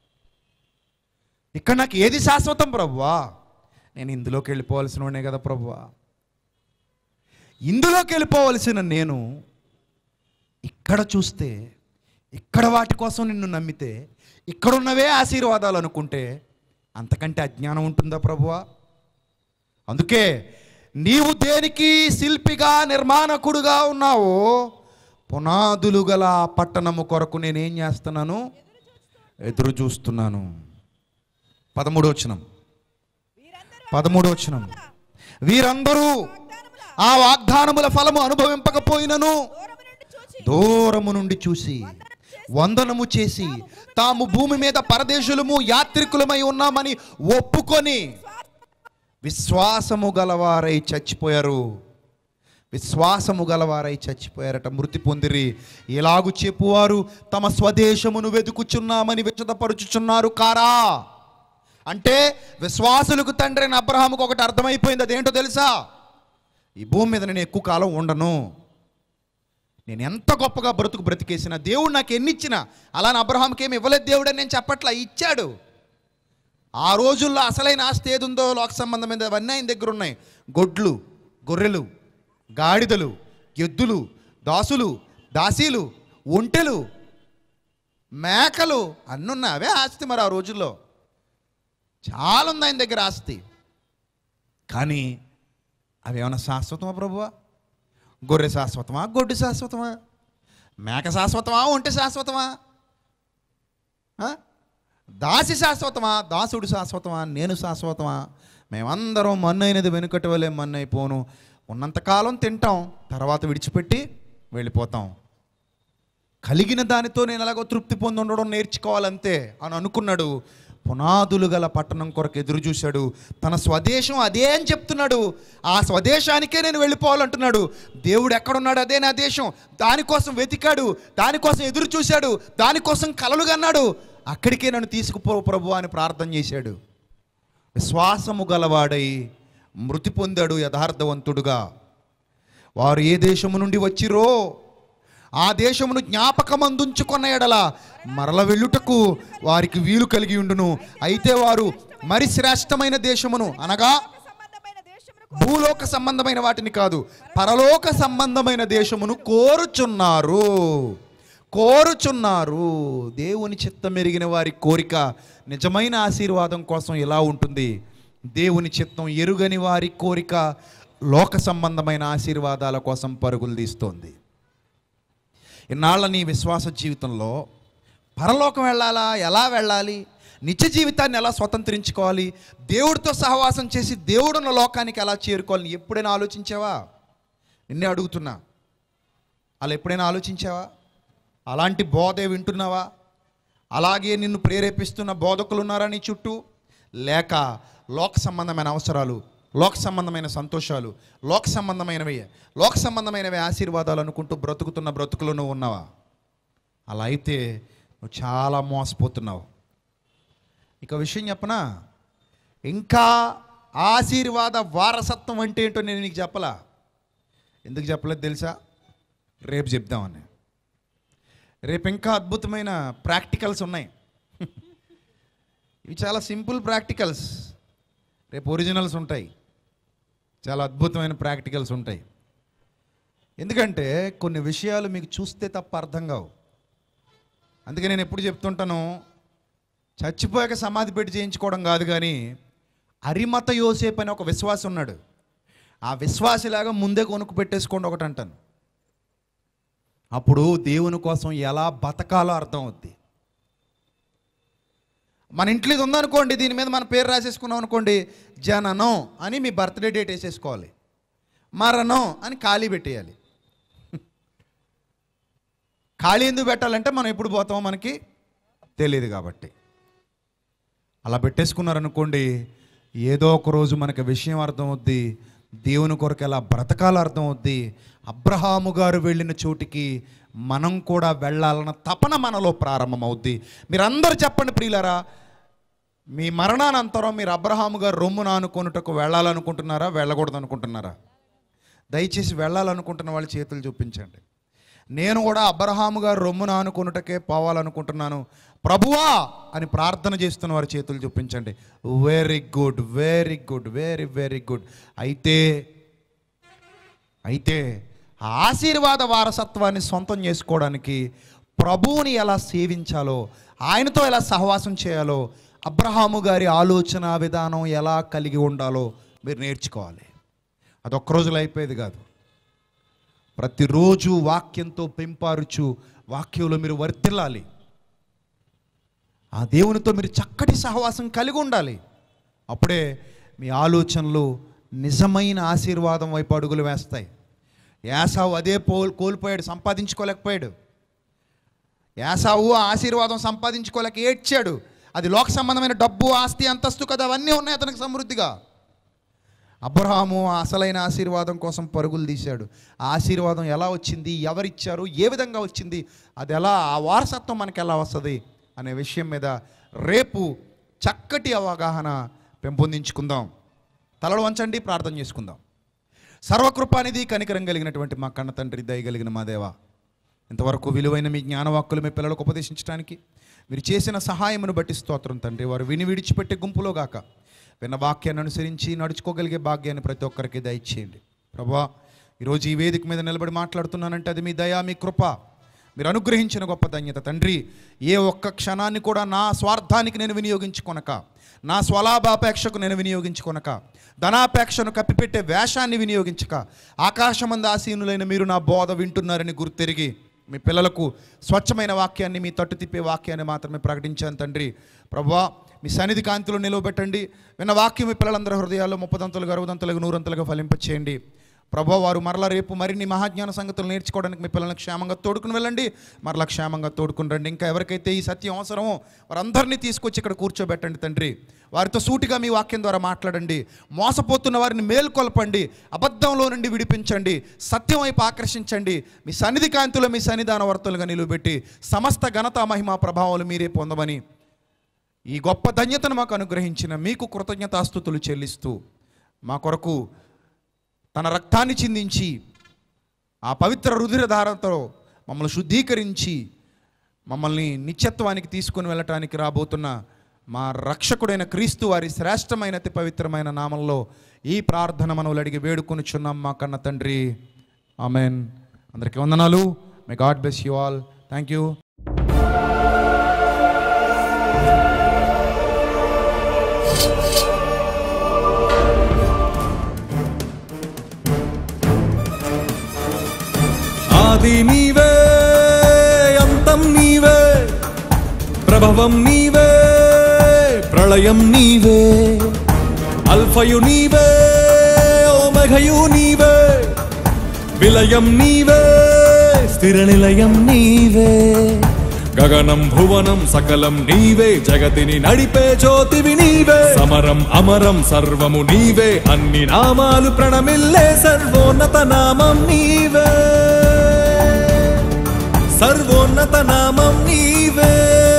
ఇక్కడ నాకు ఏది శాశ్వతం ప్రభువా నేను ఇందులోకి వెళ్ళిపోవలసిన వాడినే కదా ప్రభువా ఇందులోకి వెళ్ళిపోవలసిన నేను ఇక్కడ చూస్తే ఇక్కడ వాటి కోసం నిన్ను నమ్మితే ఇక్కడున్నవే ఆశీర్వాదాలు అనుకుంటే అంతకంటే అజ్ఞానం ఉంటుందా ప్రభువా అందుకే నీవు దేనికి శిల్పిగా నిర్మాణకుడుగా ఉన్నావో పునాదులు గల ఆ పట్టణము కొరకు నేనేం చేస్తున్నాను ఎదురు చూస్తున్నాను పదమూడవచనం వీరందరూ పదమూడవచనం వీరందరూ ఆ వాగ్దానముల ఫలము అనుభవింపకపోయినను దూరము నుండి చూచి దూరము నుండి చూసి వందనము చేసి తాము భూమి మీద పరదేశులము యాత్రికులమై ఉన్నామని ఒప్పుకొని విశ్వాసము గలవారై చచ్చిపోయారు విశ్వాసము గలవారై చచ్చిపోయారట మృతి పొందిరి ఇలాగు చెప్పువారు తమ స్వదేశమును వెతుకుచున్నామని విచతపరుచుచున్నారు కారా అంటే విశ్వాసులకు తండ్రి అయిన అబ్రహాముకు ఒకటి అర్థమైపోయింది అదేంటో తెలుసా ఈ భూమి మీద నేను ఎక్కువ కాలం ఉండను నేను ఎంత గొప్పగా బ్రతుకు బ్రతికేసిన దేవుడు నాకు ఎన్ని ఇచ్చినా అలా నా అబ్రహాంకి ఏమి ఇవ్వలేదు దేవుడు అని నేను చెప్పట్లా ఇచ్చాడు ఆ రోజుల్లో అసలైన ఆస్తి ఏది ఉందో లోక సంబంధమైన అవన్నీ ఆయన దగ్గర ఉన్నాయి గొడ్లు గొర్రెలు గాడిదలు ఎద్దులు దాసులు దాసీలు ఒంటెలు మేకలు అన్నీ ఉన్నాయి అవే ఆస్తి మరి ఆ రోజుల్లో చాలా ఉంది ఆయన దగ్గర ఆస్తి కానీ అవి ఏమైనా శాశ్వతమా ప్రభువా గొర్రె శాశ్వతమా గొడ్డు శాశ్వతమా మేక శాశ్వతమా ఒంటె శాశ్వతమా ఆ? దాసి శాశ్వతమా దాసుడు శాశ్వతమా నేను శాశ్వతమా మేమందరం మన్నైనది వెనుకటి వలె మన్నైపోను ఉన్నంతకాలం తింటాం తర్వాత విడిచిపెట్టి వెళ్ళిపోతాం కలిగిన దానితో నేను ఎలాగో తృప్తి పొంది ఉండడం నేర్చుకోవాలంతే అని అనుకున్నాడు పునాదులు గల పట్టణం కొరకు ఎదురు చూశాడు తన స్వదేశం అదే అని చెప్తున్నాడు ఆ స్వదేశానికే నేను వెళ్ళిపోవాలంటున్నాడు దేవుడు ఎక్కడున్నాడు అదే నా దేశం దానికోసం వెతికాడు దానికోసం ఎదురు చూశాడు దానికోసం కలలు కన్నాడు అక్కడికే నన్ను తీసుకుపో ప్రభు అని ప్రార్థన చేశాడు విశ్వాసము గలవాడై మృతి పొందాడు యథార్థవంతుడుగా వారు ఏ దేశము నుండి వచ్చిరో ఆ దేశమును జ్ఞాపకమందుంచుకున్న ఎడల మరల వెళ్ళుటకు వారికి వీలు కలిగి ఉండును అయితే వారు మరి శ్రేష్టమైన దేశమును అనగా సంబంధమైన దేశమును భూలోక సంబంధమైన వాటిని కాదు పరలోక సంబంధమైన దేశమును కోరుచున్నారు కోరుచున్నారు దేవుని చిత్తం ఎరిగిన వారి కోరిక నిజమైన ఆశీర్వాదం కోసం ఎలా ఉంటుంది దేవుని చిత్తం ఎరుగని వారి కోరిక లోక సంబంధమైన ఆశీర్వాదాల కోసం పరుగులు తీస్తోంది ఇన్నాళ్ళ నీ విశ్వాస జీవితంలో పరలోకం వెళ్ళాలా ఎలా వెళ్ళాలి నిత్య జీవితాన్ని ఎలా స్వతంత్రించుకోవాలి దేవుడితో సహవాసం చేసి దేవుడున్న లోకానికి ఎలా చేరుకోవాలని ఎప్పుడైనా ఆలోచించావా నిన్నే అడుగుతున్నా అలా ఎప్పుడైనా ఆలోచించావా అలాంటి బోధే వింటున్నావా అలాగే నిన్ను ప్రేరేపిస్తున్న బోధకులు ఉన్నారా నీ చుట్టూ లేక లోక సంబంధమైన అవసరాలు లోక సంబంధమైన సంతోషాలు లోక సంబంధమైనవి లోక సంబంధమైనవి ఆశీర్వాదాలు అనుకుంటూ బ్రతుకుతున్న బ్రతుకులు నువ్వు ఉన్నావా అలా అయితే నువ్వు చాలా మోసపోతున్నావు ఇక విషయం చెప్పనా ఇంకా ఆశీర్వాద వారసత్వం అంటే ఏంటో నేను నీకు చెప్పలా ఎందుకు చెప్పలేదు తెలుసా రేపు చెప్దామని రేపు ఇంకా అద్భుతమైన ప్రాక్టికల్స్ ఉన్నాయి ఇవి చాలా సింపుల్ ప్రాక్టికల్స్ రేపు ఒరిజినల్స్ ఉంటాయి చాలా అద్భుతమైన ప్రాక్టికల్స్ ఉంటాయి ఎందుకంటే కొన్ని విషయాలు మీకు చూస్తే తప్ప అర్థం కావు అందుకే నేను ఎప్పుడు చెప్తుంటాను చచ్చిపోయాక సమాధి పెట్టి చేయించుకోవడం కాదు కానీ అరిమత యోసేపు అని ఒక విశ్వాసం ఉన్నాడు ఆ విశ్వాసిలాగా ముందే కొనుక్కు పెట్టేసుకోండి ఒకటి అంటాను అప్పుడు దేవుని కోసం ఎలా బతకాలో అర్థం అవుద్ది మన ఇంట్లో ఇది ఉందనుకోండి దీని మీద మన పేరు రాసేసుకున్నాం అనుకోండి జననం అని మీ బర్త్డే డేట్ వేసేసుకోవాలి మరణం అని ఖాళీ పెట్టేయాలి ఖాళీ ఎందుకు పెట్టాలంటే మనం ఎప్పుడు పోతామో మనకి తెలియదు కాబట్టి అలా పెట్టేసుకున్నారనుకోండి ఏదో ఒక రోజు మనకి విషయం అర్థమవుద్ది దేవుని కొరకు ఎలా బ్రతకాలో అర్థమవుద్ది అబ్రహాము గారు వెళ్ళిన చోటికి మనం కూడా వెళ్ళాలన్న తపన మనలో ప్రారంభమవుద్ది మీరందరూ చెప్పండి ప్రియులారా మీ మరణానంతరం మీరు అబ్రహాము గారు రొమ్మున అనుకొనుటకు వెళ్ళాలనుకుంటున్నారా వెళ్ళకూడదు అనుకుంటున్నారా దయచేసి వెళ్ళాలనుకుంటున్న వాళ్ళ చేతులు చూపించండి నేను కూడా అబ్రహాము గారు రొమ్మున అనుకున్నటకే పోవాలనుకుంటున్నాను ప్రభువా అని ప్రార్థన చేస్తున్న వారి చేతులు చూపించండి very good very good very very good అయితే అయితే ఆ ఆశీర్వాద వారసత్వాన్ని సొంతం చేసుకోవడానికి ప్రభువుని ఎలా సేవించాలో ఆయనతో ఎలా సహవాసం చేయాలో అబ్రహాము గారి ఆలోచన విధానం ఎలా కలిగి ఉండాలో మీరు నేర్చుకోవాలి అది ఒక్క రోజులో అయిపోయేది కాదు ప్రతిరోజు వాక్యంతో పెంపారుచు వాక్యంలో మీరు వర్తిల్లాలి ఆ దేవునితో మీరు చక్కటి సహవాసం కలిగి ఉండాలి అప్పుడే మీ ఆలోచనలు నిజమైన ఆశీర్వాదం వైపు అడుగులు వేస్తాయి యాసావు అదే పో కోల్పోయాడు సంపాదించుకోలేకపోయాడు యాసావు ఆ ఆశీర్వాదం సంపాదించుకోలేక ఏడ్చాడు అది లోక సంబంధమైన డబ్బు ఆస్తి అంతస్తు కదా అవన్నీ ఉన్నాయి అతనికి సమృద్ధిగా అబ్రహాము ఆ అసలైన ఆశీర్వాదం కోసం పరుగులు తీశాడు ఆ ఆశీర్వాదం ఎలా వచ్చింది ఎవరిచ్చారు ఏ విధంగా వచ్చింది అది ఎలా ఆ వారసత్వం మనకి ఎలా వస్తుంది అనే విషయం మీద రేపు చక్కటి అవగాహన పెంపొందించుకుందాం తలలు వంచండి ప్రార్థన చేసుకుందాం సర్వకృపానిధి కనికరం కలిగినటువంటి మా కన్న తండ్రి దయగలిగిన మా దేవ ఇంతవరకు విలువైన మీ జ్ఞానవాక్కులు మీ పిల్లలకు ఉపదేశించడానికి మీరు చేసిన సహాయమును బట్టి స్తోత్రం తండ్రి వారు విని విడిచిపెట్టే గుంపులో గాక విన్న వాక్యాన్ని అనుసరించి నడుచుకోగలిగే భాగ్యాన్ని ప్రతి ఒక్కరికి దయచేయండి ప్రభా ఈరోజు ఈ వేదిక మీద నిలబడి మాట్లాడుతున్నానంటే అది మీ దయా మీ కృప మీరు అనుగ్రహించిన గొప్ప ధన్యత తండ్రి ఏ ఒక్క క్షణాన్ని కూడా నా స్వార్థానికి నేను వినియోగించుకొనక నా స్వలాభాపేక్షకు నేను వినియోగించుకొనక ధనాపేక్షను కప్పిపెట్టే వేషాన్ని వినియోగించక ఆకాశమంద ఆసీనులైన మీరు నా బోధ వింటున్నారని గుర్తెరిగి మీ పిల్లలకు స్వచ్ఛమైన వాక్యాన్ని మీ తట్టు తిప్పే వాక్యాన్ని మాత్రమే ప్రకటించాను తండ్రి ప్రభా మీ సన్నిధి కాంతిలో నిలవబెట్టండి విన్న వాక్యం మీ పిల్లలందరి హృదయాల్లో ముప్పదంతలుగా అరవదంతలుగా నూరంతలుగా ఫలింపచేయండి ప్రభా వారు మరలా రేపు మరిన్ని మహాజ్ఞాన సంగతులు నేర్చుకోవడానికి మీ పిల్లల్ని క్షేమంగా తోడుకుని వెళ్ళండి మరలా క్షేమంగా తోడుకుని రండి ఇంకా ఎవరికైతే ఈ సత్యం అవసరమో వారందరినీ తీసుకొచ్చి ఇక్కడ కూర్చోబెట్టండి తండ్రి వారితో సూటిగా మీ వాక్యం ద్వారా మాట్లాడండి మోసపోతున్న వారిని మేల్కొల్పండి అబద్ధంలో నుండి విడిపించండి సత్యం వైపు ఆకర్షించండి మీ సన్నిధి కాంతిలో మీ సన్నిధాన వర్తలుగా నిలువబెట్టి సమస్త ఘనత మహిమా ప్రభావాలు మీరే పొందమని ఈ గొప్ప ధన్యతను మాకు అనుగ్రహించిన మీకు కృతజ్ఞతాస్థుతులు చెల్లిస్తూ మా కొరకు తన రక్తాన్ని చిందించి ఆ పవిత్ర రుధిరధారంతో మమ్మల్ని శుద్ధీకరించి మమ్మల్ని నిత్యత్వానికి తీసుకుని వెళ్ళటానికి రాబోతున్న మా రక్షకుడైన క్రీస్తు వారి శ్రేష్టమైన అతి పవిత్రమైన నామంలో ఈ ప్రార్థన మనవులు అడిగి వేడుకొనుచున్నాం మా కన్న తండ్రి ఆమెన్ అందరికీ వందనాలు may God bless you all thank you ఆది నీవే అంతం నీవే ప్రభవం నీవే ప్రళయం నీవే అల్ఫయు నీవే ఓమఘయు నీవే విలయం నీవే స్థిర నిలయం నీవే గగనం భువనం సకలం నీవే జగతిని నడిపే జ్యోతివి నీవే సమరం అమరం సర్వము నీవే అన్ని నామాలు ప్రణమిల్లే సర్వోన్నత నామం నీవే సర్వోన్నత నామం నీవే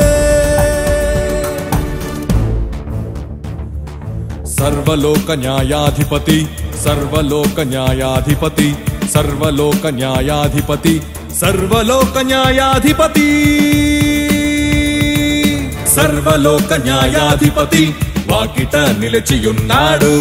సర్వలోక న్యాయాధిపతి సర్వలోక న్యాయాధిపతి సర్వలోక న్యాయాధిపతి సర్వలోక న్యాయాధిపతి సర్వలోక న్యాయాధిపతి వాకిట నిలిచియున్నాడు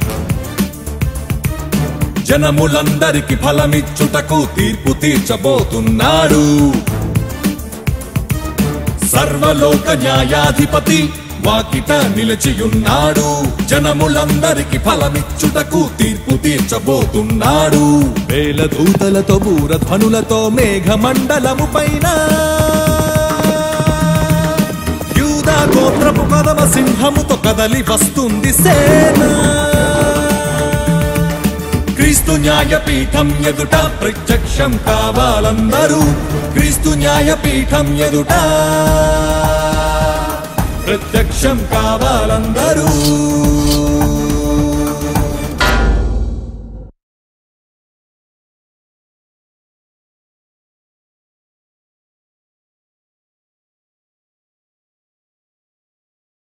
జనములందరికి ఫలమిచ్చుటకు తీర్పు తీర్చబోతున్నాడు సర్వలోక న్యాయాధిపతి వాకిట నిలిచియున్నాడు జనములందరికి ఫలమిచ్చుటకు తీర్పు తీర్చబోతున్నాడు వేల దూతలతో బూరధ్వనులతో మేఘమండలము పైన యూదా గోత్రపు కదమ సింహముతో కదలి వస్తుంది సేన క్రీస్తు న్యాయపీఠం ఎదుట ప్రత్యక్షం కావాలందరూ క్రీస్తు న్యాయపీఠం ఎదుట ప్రత్యక్షం కావాలందరూ